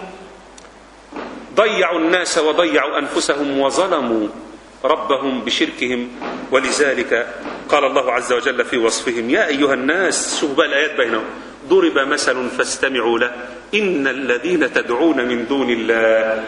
ضيعوا الناس وضيعوا انفسهم وظلموا ربهم بشركهم ولذلك قال الله عز وجل في وصفهم يا ايها الناس شوفوا بقى الايات بينهم ضرب مثل فاستمعوا له ان الذين تدعون من دون الله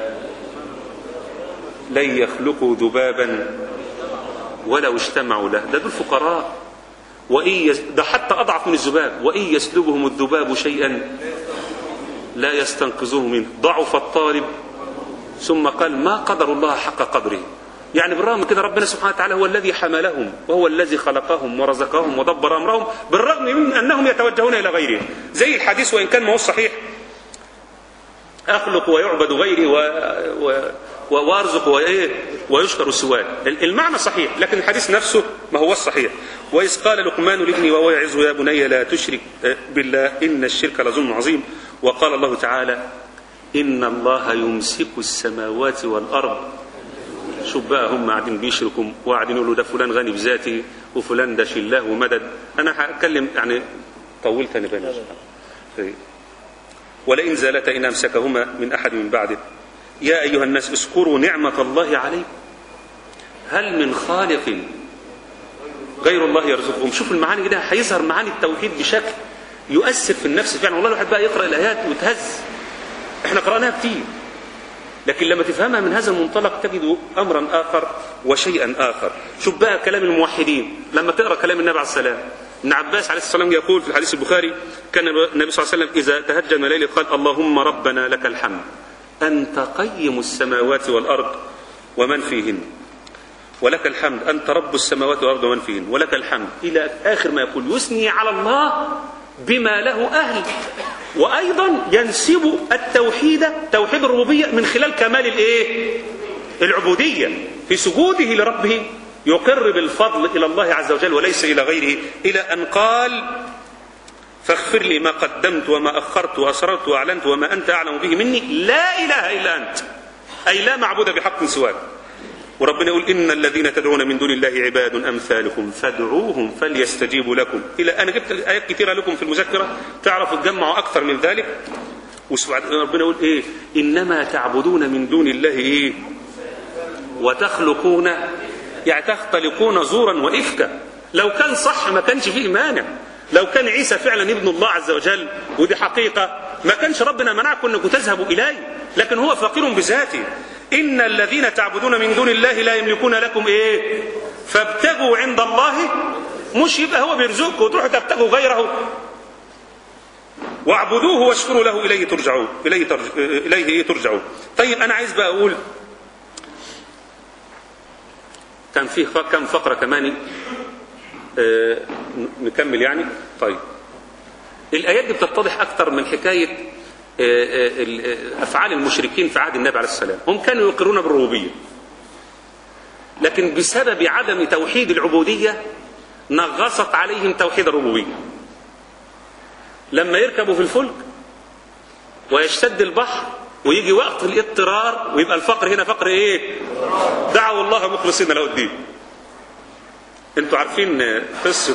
لن يخلقوا ذبابا ولو اجتمعوا له ده دول فقراء وإن يس... ده حتى أضعف من الذباب وإن يسلبهم الذباب شيئا لا يستنقذوه منه ضعف الطالب ثم قال ما قدر الله حق قدره يعني بالرغم كده ربنا سبحانه وتعالى هو الذي حملهم وهو الذي خلقهم ورزقهم ودبر امرهم بالرغم من انهم يتوجهون الى غيره زي الحديث وان كان ما هو صحيح اخلق ويعبد غيري و... و... وارزق وايه ويشكر سواه المعنى صحيح لكن الحديث نفسه ما هو الصحيح واذ قال لقمان لابني وهو يعظه يا بني لا تشرك بالله ان الشرك لظلم عظيم وقال الله تعالى ان الله يمسك السماوات والارض شوف بقى هم قاعدين بيشركوا وقاعدين يقولوا ده فلان غني بذاته وفلان ده شلاه ومدد انا هتكلم يعني طولت انا بين ولئن زالتا ان امسكهما من احد من بعده يا ايها الناس اذكروا نعمه الله عليكم هل من خالق غير الله يرزقهم شوف المعاني كده هيظهر معاني التوحيد بشكل يؤثر في النفس فعلا والله الواحد بقى يقرا الايات ويتهز احنا قراناها كتير لكن لما تفهمها من هذا المنطلق تجد امرا اخر وشيئا اخر شوف بقى كلام الموحدين لما تقرا كلام النبي عليه السلام ابن عباس عليه الصلاه والسلام يقول في الحديث البخاري كان النبي صلى الله عليه وسلم اذا تهجد من الليل قال اللهم ربنا لك الحمد انت قيم السماوات والارض ومن فيهن ولك الحمد انت رب السماوات والارض ومن فيهن ولك الحمد الى اخر ما يقول يثني على الله بما له اهل وايضا ينسب التوحيد توحيد الربوبيه من خلال كمال الايه العبوديه في سجوده لربه يقر بالفضل الى الله عز وجل وليس الى غيره الى ان قال فاغفر لي ما قدمت وما اخرت واسررت واعلنت وما انت اعلم به مني لا اله الا انت اي لا معبود بحق سواك وربنا يقول إن الذين تدعون من دون الله عباد أمثالكم فادعوهم فليستجيبوا لكم إلى أنا جبت آيات كثيرة لكم في المذكرة تعرفوا تجمعوا أكثر من ذلك ربنا يقول إيه إنما تعبدون من دون الله إيه وتخلقون يعني تختلقون زورا وإفكا لو كان صح ما كانش فيه مانع لو كان عيسى فعلا ابن الله عز وجل ودي حقيقة ما كانش ربنا منعكم انكم تذهبوا اليه لكن هو فقير بذاته ان الذين تعبدون من دون الله لا يملكون لكم ايه فابتغوا عند الله مش يبقى هو بيرزقكم وتروحوا تبتغوا غيره واعبدوه واشكروا له اليه ترجعون اليه ترج... اليه إيه ترجعون طيب انا عايز بقى اقول كان فيه ف- كم فقره كمان آه، نكمل يعني طيب الايات دي بتتضح اكثر من حكايه آه، آه، ال- آه، افعال المشركين في عهد النبي عليه السلام هم كانوا يقرون بالربوبيه لكن بسبب عدم توحيد العبوديه نغصت عليهم توحيد الربوبيه لما يركبوا في الفلك ويشتد البحر ويجي وقت الاضطرار ويبقى الفقر هنا فقر ايه دعوا الله مخلصين له الدين انتوا عارفين قصة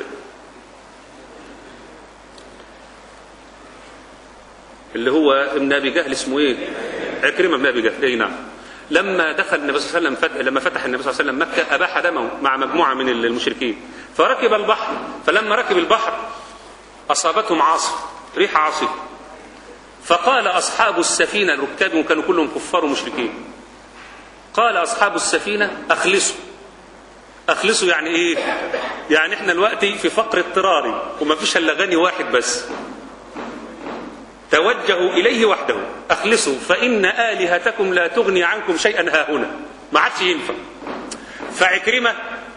اللي هو ابن ابي جهل اسمه ايه عكرمه بن ابي جهل اي نعم لما دخل النبي صلى الله عليه وسلم فتح لما فتح النبي صلى الله عليه وسلم مكه اباح دمه مع مجموعه من المشركين فركب البحر فلما ركب البحر اصابتهم عاصف ريح عاصفه فقال اصحاب السفينه ركابهم كانوا كلهم كفار ومشركين قال اصحاب السفينه اخلصوا اخلصوا يعني ايه يعني احنا دلوقتي في فقر اضطراري وما فيش الا غني واحد بس توجهوا اليه وحده اخلصوا فان الهتكم لا تغني عنكم شيئا ها هنا ما عادش ينفع فعكرمه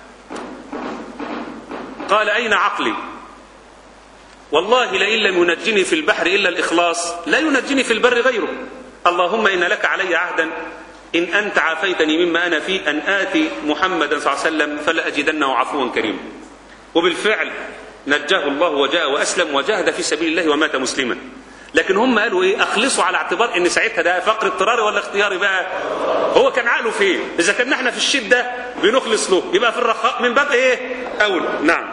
قال اين عقلي والله لئن لم ينجني في البحر الا الاخلاص لا ينجني في البر غيره اللهم ان لك علي عهدا ان انت عافيتني مما انا فيه ان اتي محمدا صلى الله عليه وسلم فلا اجدنه عفوا كريما وبالفعل نجاه الله وجاء واسلم وجاهد في سبيل الله ومات مسلما لكن هم قالوا ايه اخلصوا على اعتبار ان ساعتها ده فقر اضطراري ولا اختياري بقى هو كان عقله فين اذا كنا احنا في الشده بنخلص له يبقى في الرخاء من باب ايه اولى نعم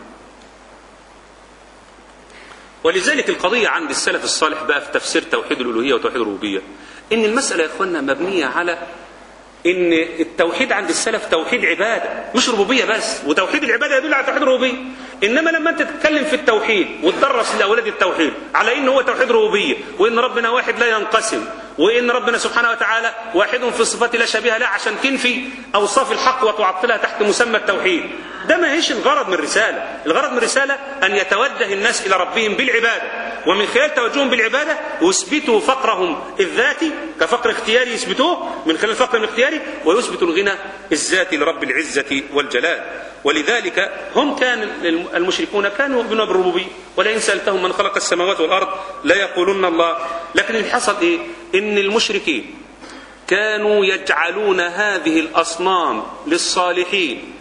ولذلك القضية عند السلف الصالح بقى في تفسير توحيد الألوهية وتوحيد الربوبية إن المسألة يا إخواننا مبنية على إن التوحيد عند السلف توحيد عبادة مش ربوبية بس وتوحيد العبادة يدل على توحيد الربوبية إنما لما أنت تتكلم في التوحيد وتدرس لأولاد التوحيد على إن هو توحيد ربوبية وإن ربنا واحد لا ينقسم وإن ربنا سبحانه وتعالى واحد في الصفات لا شبيه له عشان تنفي أوصاف الحق وتعطلها تحت مسمى التوحيد ده ما هيش الغرض من الرسالة الغرض من الرسالة أن يتوجه الناس إلى ربهم بالعبادة ومن خلال توجههم بالعبادة يثبتوا فقرهم الذاتي كفقر اختياري يثبتوه من خلال الفقر الاختياري ويثبتوا الغنى الذاتي لرب العزة والجلال ولذلك هم كان المشركون كانوا يؤمنون بالربوبية ولئن سألتهم من خلق السماوات والأرض لا يقولون الله لكن اللي حصل إيه إن المشركين كانوا يجعلون هذه الأصنام للصالحين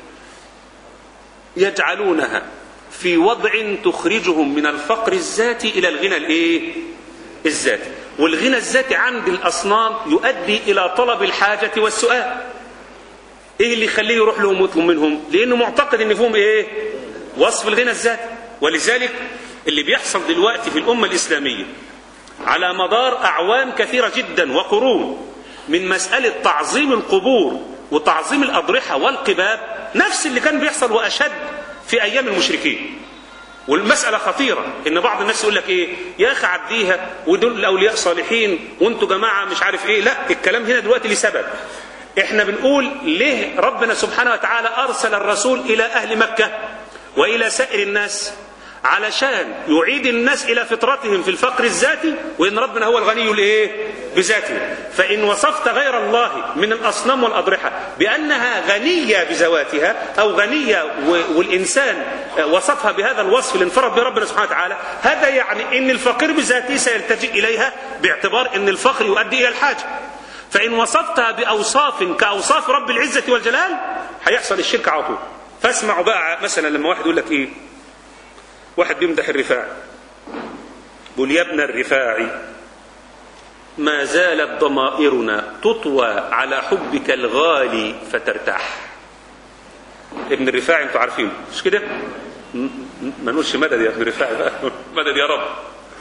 يجعلونها في وضع تخرجهم من الفقر الذاتي الى الغنى الايه الذاتي والغنى الذاتي عند الاصنام يؤدي الى طلب الحاجه والسؤال ايه اللي يخليه يروح لهم ويطلب منهم لانه معتقد ان فيهم ايه وصف الغنى الذاتي ولذلك اللي بيحصل دلوقتي في الامه الاسلاميه على مدار اعوام كثيره جدا وقرون من مساله تعظيم القبور وتعظيم الاضرحه والقباب نفس اللي كان بيحصل واشد في ايام المشركين والمسألة خطيرة إن بعض الناس يقول لك إيه يا أخي عديها ودول الأولياء صالحين وأنتوا جماعة مش عارف إيه لا الكلام هنا دلوقتي لسبب إحنا بنقول ليه ربنا سبحانه وتعالى أرسل الرسول إلى أهل مكة وإلى سائر الناس علشان يعيد الناس إلى فطرتهم في الفقر الذاتي وإن ربنا هو الغني الإيه بذاته فإن وصفت غير الله من الأصنام والأضرحة بأنها غنية بذواتها أو غنية والإنسان وصفها بهذا الوصف اللي انفرد به ربنا سبحانه وتعالى هذا يعني أن الفقير بذاته سيلتجئ إليها باعتبار أن الفقر يؤدي إلى الحاجة فإن وصفتها بأوصاف كأوصاف رب العزة والجلال هيحصل الشرك على طول فاسمعوا بقى مثلا لما واحد يقول لك إيه واحد بيمدح الرفاعي بيقول يا ابن الرفاعي ما زالت ضمائرنا تطوى على حبك الغالي فترتاح ابن الرفاعي انتوا عارفين مش كده ما نقولش مدد يا ابن الرفاعي بقى مدد يا رب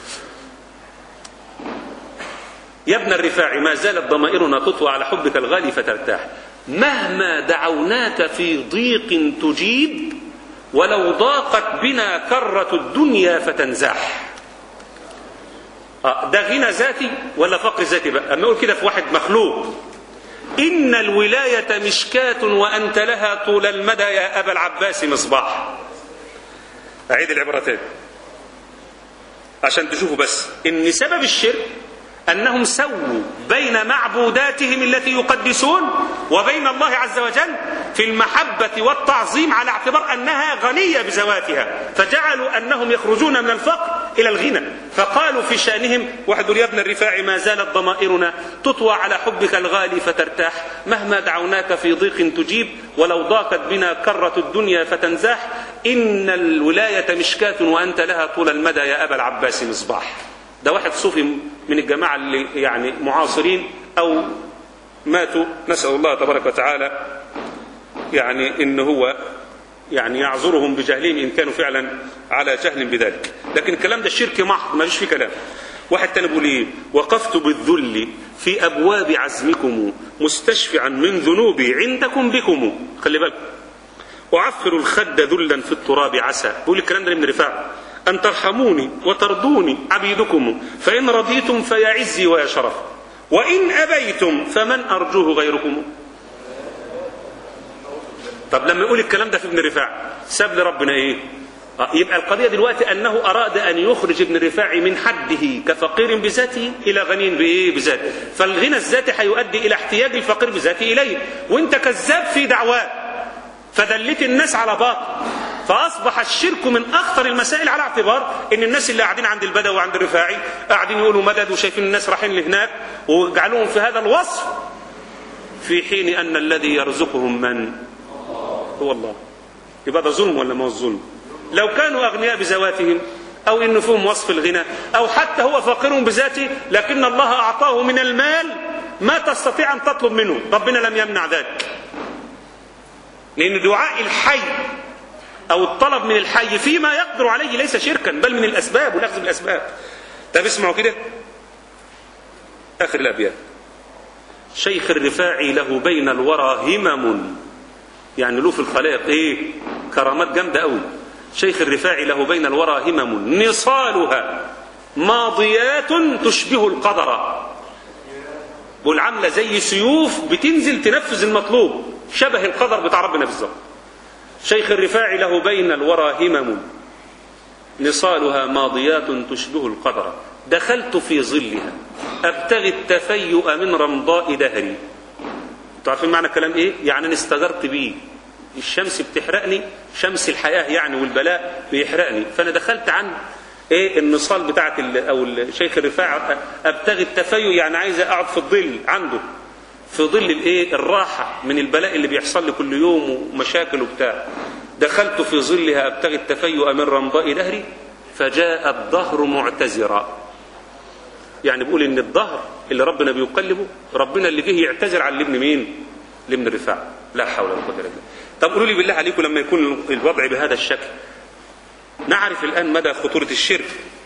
يا ابن الرفاعي ما زالت ضمائرنا تطوى على حبك الغالي فترتاح مهما دعوناك في ضيق تجيب ولو ضاقت بنا كرة الدنيا فتنزاح آه ده غنى ذاتي ولا فقر ذاتي بقى اما اقول كده في واحد مخلوق ان الولايه مشكاه وانت لها طول المدى يا ابا العباس مصباح اعيد العبره تاني عشان تشوفوا بس ان سبب الشرك انهم سووا بين معبوداتهم التي يقدسون وبين الله عز وجل في المحبه والتعظيم على اعتبار انها غنيه بذواتها فجعلوا انهم يخرجون من الفقر الى الغنى فقالوا في شانهم واحد يقول يا ابن الرفاع ما زالت ضمائرنا تطوى على حبك الغالي فترتاح مهما دعوناك في ضيق تجيب ولو ضاقت بنا كره الدنيا فتنزاح ان الولايه مشكاه وانت لها طول المدى يا ابا العباس مصباح ده واحد صوفي من الجماعة اللي يعني معاصرين أو ماتوا نسأل الله تبارك وتعالى يعني إن هو يعني يعذرهم بجهلهم إن كانوا فعلا على جهل بذلك لكن الكلام ده شرك محض ما فيش فيه كلام واحد تاني بيقول ايه وقفت بالذل في ابواب عزمكم مستشفعا من ذنوبي عندكم بكم خلي بالكم اعفر الخد ذلا في التراب عسى بيقول الكلام ده من رفاعه أن ترحموني وترضوني عبيدكم فإن رضيتم فيا عزي ويا شرف وإن أبيتم فمن أرجوه غيركم طب لما يقول الكلام ده في ابن رفاع ساب لربنا إيه آه يبقى القضية دلوقتي أنه أراد أن يخرج ابن رفاع من حده كفقير بذاته إلى غني بإيه بذاته فالغنى الذاتي هيؤدي إلى احتياج الفقير بذاته إليه وأنت كذاب في دعواه فدلت الناس على باطل فاصبح الشرك من اخطر المسائل على اعتبار ان الناس اللي قاعدين عند البدوي وعند الرفاعي قاعدين يقولوا مدد وشايفين الناس رايحين لهناك وجعلوهم في هذا الوصف في حين ان الذي يرزقهم من هو الله يبقى ده ظلم ولا ما هو ظلم لو كانوا اغنياء بذواتهم او ان فيهم وصف الغنى او حتى هو فقير بذاته لكن الله اعطاه من المال ما تستطيع ان تطلب منه ربنا لم يمنع ذلك لان دعاء الحي او الطلب من الحي فيما يقدر عليه ليس شركا بل من الاسباب والاخذ بالاسباب طب اسمعوا كده اخر الابيات شيخ الرفاعي له بين الورى همم يعني له في الخلائق ايه كرامات جامده قوي شيخ الرفاعي له بين الورى همم نصالها ماضيات تشبه القدر بقول عامله زي سيوف بتنزل تنفذ المطلوب شبه القدر بتاع ربنا بالظبط شيخ الرفاع له بين الورى همم نصالها ماضيات تشبه القدر دخلت في ظلها ابتغي التفيؤ من رمضاء دهري انتوا عارفين معنى الكلام ايه يعني انا استجرت بيه الشمس بتحرقني شمس الحياه يعني والبلاء بيحرقني فانا دخلت عن ايه النصال بتاعت او شيخ الرفاع ابتغي التفيؤ يعني عايز اقعد في الظل عنده في ظل الايه الراحه من البلاء اللي بيحصل لي كل يوم ومشاكل وبتاع دخلت في ظلها ابتغي التفيؤ من رمضاء دهري فجاء الدهر معتذرا يعني بيقول ان الدهر اللي ربنا بيقلبه ربنا اللي جه يعتذر عن ابن مين لابن الرفاع لا حول ولا قوه الا بالله طب قولوا لي بالله عليكم لما يكون الوضع بهذا الشكل نعرف الان مدى خطوره الشرك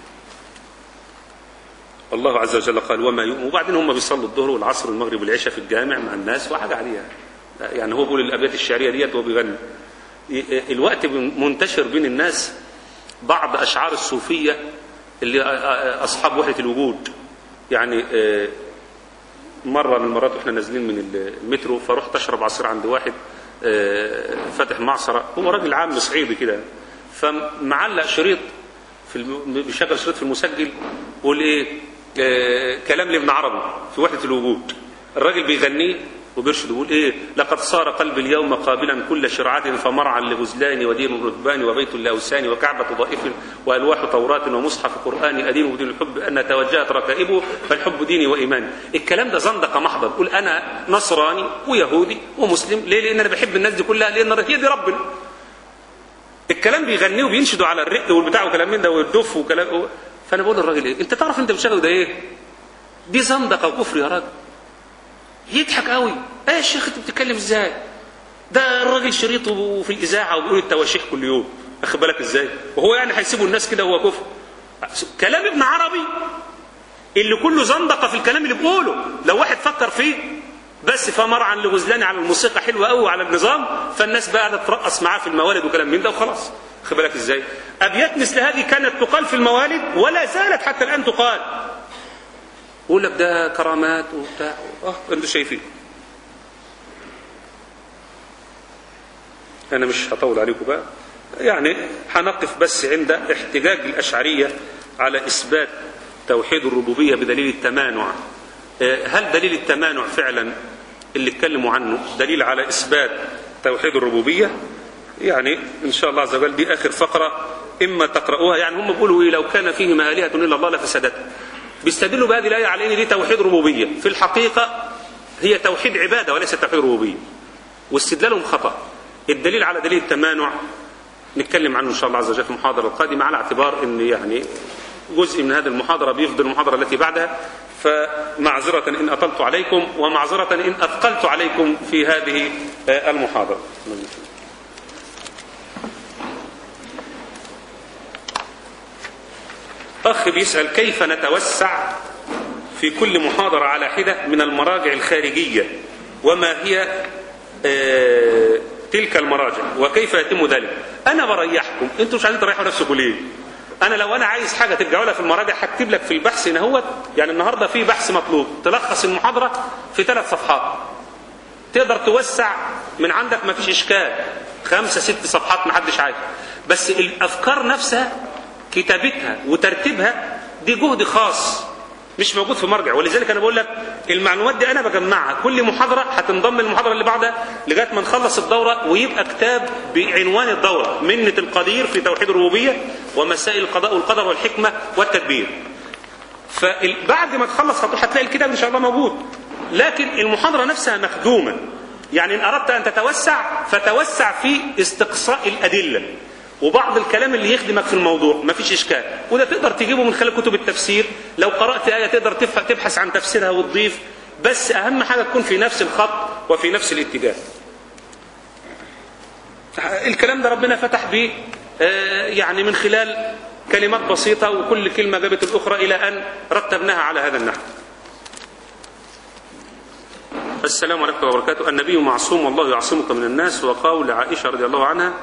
الله عز وجل قال وما يؤمن وبعدين هم بيصلوا الظهر والعصر والمغرب والعشاء في الجامع مع الناس وحاجه عليها يعني هو بيقول الابيات الشعريه ديت وهو بيغني الوقت منتشر بين الناس بعض اشعار الصوفيه اللي اصحاب وحده الوجود يعني مره من المرات واحنا نازلين من المترو فرحت اشرب عصير عند واحد فاتح معصره هو راجل عام صعيدي كده فمعلق شريط في الم... بيشغل شريط في المسجل بيقول ايه آه كلام لابن عربي في وحده الوجود الراجل بيغنيه وبيرشد يقول ايه لقد صار قلبي اليوم قابلا كل شرعة فمرعا لغزلان ودين الركبان وبيت لاوسان وكعبة ضائف والواح توراة ومصحف قرآن ادين ودين الحب ان توجهت ركائبه فالحب ديني وايماني الكلام ده زندقه محضر قول انا نصراني ويهودي ومسلم ليه لان انا بحب الناس دي كلها لان هي دي ربنا الكلام بيغنيه وبينشدوا على الرق والبتاع وكلام من ده والدف وكلام فانا بقول للراجل ايه انت تعرف انت بتشغل ده ايه دي زندقه وكفر يا راجل يضحك قوي ايه يا شيخ انت بتتكلم ازاي ده الراجل شريطه في الاذاعه وبيقول التواشيح كل يوم واخد بالك ازاي وهو يعني هيسيبوا الناس كده وهو كفر كلام ابن عربي اللي كله زندقه في الكلام اللي بيقوله لو واحد فكر فيه بس فمرعا لغزلان على الموسيقى حلوه قوي على النظام فالناس بقى قاعده ترقص معاه في الموالد وكلام من ده وخلاص خد بالك ازاي ابيات مثل هذه كانت تقال في الموالد ولا زالت حتى الان تقال يقول لك ده كرامات وبتاع اه انتوا شايفين انا مش هطول عليكم بقى يعني هنقف بس عند احتجاج الاشعريه على اثبات توحيد الربوبيه بدليل التمانع آه، هل دليل التمانع فعلا اللي اتكلموا عنه دليل على اثبات توحيد الربوبيه يعني ان شاء الله عز وجل دي اخر فقره اما تقرأوها يعني هم بيقولوا ايه لو كان فيهما الهه الا الله لفسدت بيستدلوا بهذه الايه على ان دي توحيد ربوبيه في الحقيقه هي توحيد عباده وليس توحيد ربوبيه واستدلالهم خطا الدليل على دليل التمانع نتكلم عنه ان شاء الله عز وجل في المحاضره القادمه على اعتبار ان يعني جزء من هذه المحاضره بيفضل المحاضره التي بعدها فمعذره ان اطلت عليكم ومعذره ان اثقلت عليكم في هذه آه، المحاضره. اخ بيسال كيف نتوسع في كل محاضره على حده من المراجع الخارجيه وما هي آه، تلك المراجع وكيف يتم ذلك انا بريحكم انتوا مش عايزين تريحوا نفسكم ليه انا لو انا عايز حاجه ترجعوا لها في المراجع هكتب لك في البحث هنا هو يعني النهارده في بحث مطلوب تلخص المحاضره في ثلاث صفحات تقدر توسع من عندك ما فيش اشكال خمسه ست صفحات ما حدش عايز بس الافكار نفسها كتابتها وترتيبها دي جهد خاص مش موجود في مرجع ولذلك انا بقول لك المعلومات دي انا بجمعها كل محاضره هتنضم المحاضره اللي بعدها لغايه ما نخلص الدوره ويبقى كتاب بعنوان الدوره منه القدير في توحيد الربوبيه ومسائل القضاء والقدر والحكمه والتدبير فبعد ما تخلص هتروح هتلاقي الكتاب ان شاء الله موجود لكن المحاضره نفسها مخدومه يعني ان اردت ان تتوسع فتوسع في استقصاء الادله وبعض الكلام اللي يخدمك في الموضوع مفيش اشكال وده تقدر تجيبه من خلال كتب التفسير لو قرات ايه تقدر تف- تبحث عن تفسيرها وتضيف بس اهم حاجه تكون في نفس الخط وفي نفس الاتجاه الكلام ده ربنا فتح به آه، يعني من خلال كلمات بسيطة وكل كلمة جابت الأخرى إلى أن رتبناها على هذا النحو السلام عليكم ورحمة الله وبركاته النبي معصوم والله يعصمك من الناس وقول عائشة رضي الله عنها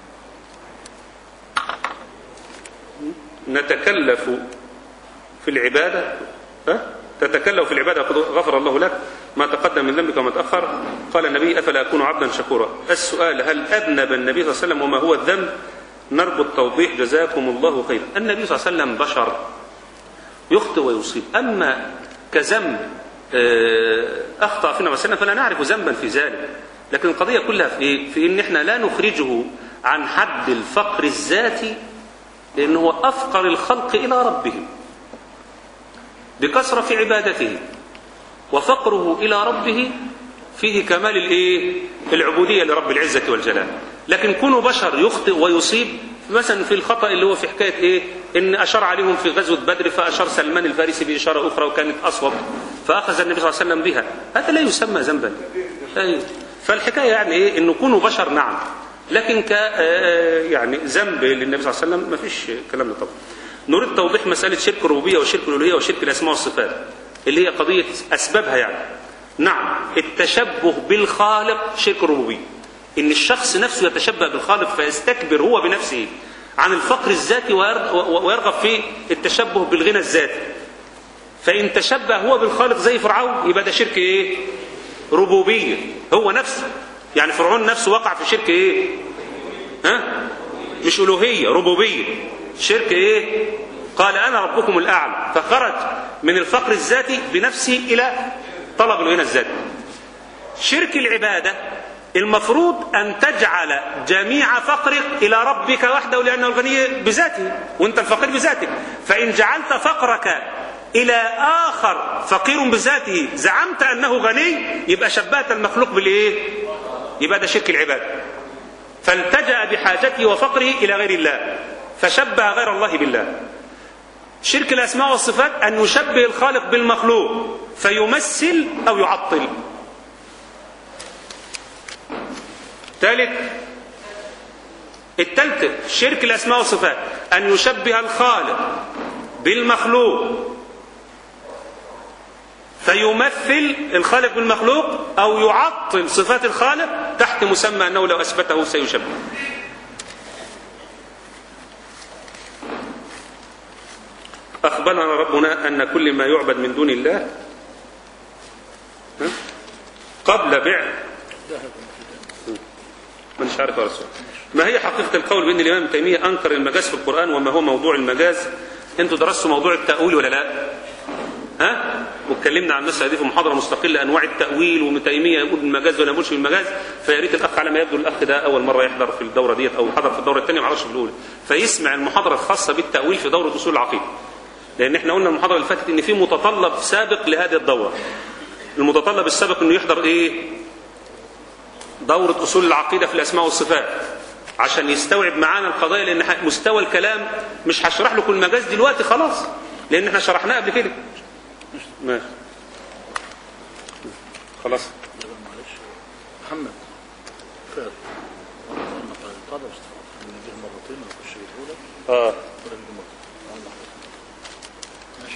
نتكلف في العبادة ها؟ تتكلف في العبادة وقد غفر الله لك ما تقدم من ذنبك وما تأخر قال النبي أفلا أكون عبدا شكورا السؤال هل أذنب النبي صلى الله عليه وسلم وما هو الذنب نرجو التوضيح جزاكم الله خيرا النبي صلى الله عليه وسلم بشر يخطئ ويصيب أما كذنب آه، أخطأ فينا وسلم فلا نعرف ذنبا في ذلك لكن القضية كلها في إيه؟ في إن إحنا لا نخرجه عن حد الفقر الذاتي لأنه هو أفقر الخلق إلى ربهم بكثرة في عبادته وفقره إلى ربه فيه كمال الإيه؟ العبودية لرب العزة والجلال لكن كونه بشر يخطئ ويصيب مثلا في الخطأ اللي هو في حكاية إيه إن أشار عليهم في غزوة بدر فأشار سلمان الفارسي بإشارة أخرى وكانت أصوب فأخذ النبي صلى الله عليه وسلم بها هذا لا يسمى ذنبا أيوه. فالحكاية يعني إيه إنه كونه بشر نعم لكن ك آه، يعني ذنب للنبي صلى الله عليه وسلم ما فيش كلام ده طبعا نريد توضيح مسألة شرك الربوبية وشرك الألوهية وشرك الأسماء والصفات اللي هي قضية أسبابها يعني نعم التشبه بالخالق شرك الربوبية إن الشخص نفسه يتشبه بالخالق فيستكبر هو بنفسه عن الفقر الذاتي ويرغ- ويرغب في التشبه بالغنى الذاتي فإن تشبه هو بالخالق زي فرعون يبقى ده شرك إيه؟ ربوبية هو نفسه يعني فرعون نفسه وقع في شرك إيه؟ ها؟ مش ألوهية ربوبية شرك إيه؟ قال أنا ربكم الأعلى فخرج من الفقر الذاتي بنفسه إلى طلب الغنى الذاتي شرك العبادة المفروض أن تجعل جميع فقرك إلى ربك وحده لأنه الغني بذاته وأنت الفقير بذاتك فإن جعلت فقرك إلى آخر فقير بذاته زعمت أنه غني يبقى شبهت المخلوق بالإيه؟ يبقى ده شرك العبادة فالتجأ بحاجته وفقره إلى غير الله فشبه غير الله بالله شرك الأسماء والصفات أن يشبه الخالق بالمخلوق فيمثل أو يعطل ثالث الثالثة شرك الأسماء والصفات أن يشبه الخالق بالمخلوق فيمثل الخالق بالمخلوق أو يعطل صفات الخالق تحت مسمى أنه لو أثبته سيشبه أخبرنا ربنا أن كل ما يعبد من دون الله ها؟ قبل بيع مش عارف يا رسول ما هي حقيقة القول بأن الإمام ابن تيمية أنكر المجاز في القرآن وما هو موضوع المجاز أنتوا درستوا موضوع التأويل ولا لا ها واتكلمنا عن المسألة دي في محاضرة مستقلة أنواع التأويل وابن تيمية يقول بالمجاز ولا يقولش بالمجاز فيا ريت الأخ على ما يبدو الأخ ده أول مرة يحضر في الدورة ديت أو حضر في الدورة الثانية ما عرفش في الأولى فيسمع المحاضرة الخاصة بالتأويل في دورة أصول العقيدة لأن احنا قلنا المحاضرة اللي فاتت إن في متطلب سابق لهذه الدورة المتطلب السابق إنه يحضر إيه دورة أصول العقيدة في الأسماء والصفات عشان يستوعب معانا القضايا لأن ح- مستوى الكلام مش هشرح له كل مجاز دلوقتي خلاص لأن احنا شرحناه قبل كده ماشي خلاص معلش محمد فعل لما قال طلب نجيب مرتين ونخش الاولى اه ولا نجيب مرتين ماشي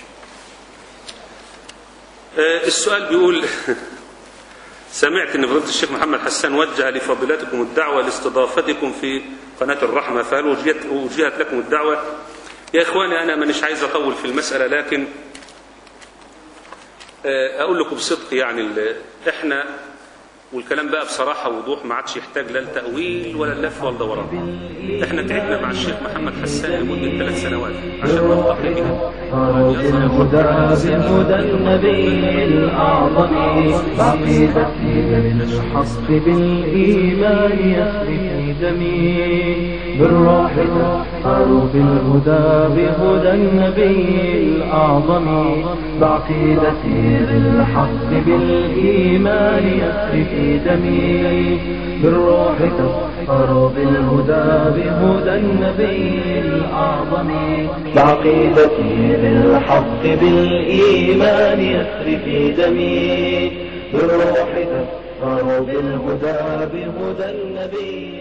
آه، السؤال بيقول سمعت ان فضيله الشيخ محمد حسان وجه لفضيلتكم الدعوه لاستضافتكم في قناه الرحمه فهل وجهت وجهت لكم الدعوه؟ يا اخواني انا مانيش عايز اطول في المساله لكن آه، اقول لكم بصدق يعني ال- احنا والكلام بقى بصراحه ووضوح ما عادش يحتاج لا التاويل ولا اللف ولا الدوران احنا تعبنا مع الشيخ محمد حسان لمده ثلاث سنوات عشان نوضح لكده أرض الهدى بهدى النبي الأعظم بعقيدتي بالحق بالإيمان يسري في دمي بالروح تسحر بالهدى بهدى النبي الأعظم بعقيدتي بالحق بالإيمان يسري في دمي بالروح تسحر بالهدى بهدى النبي الأعظم بعقيدتي بالحق بالإيمان يسري في دمي بالروح تسحر بالهدى بهدى النبي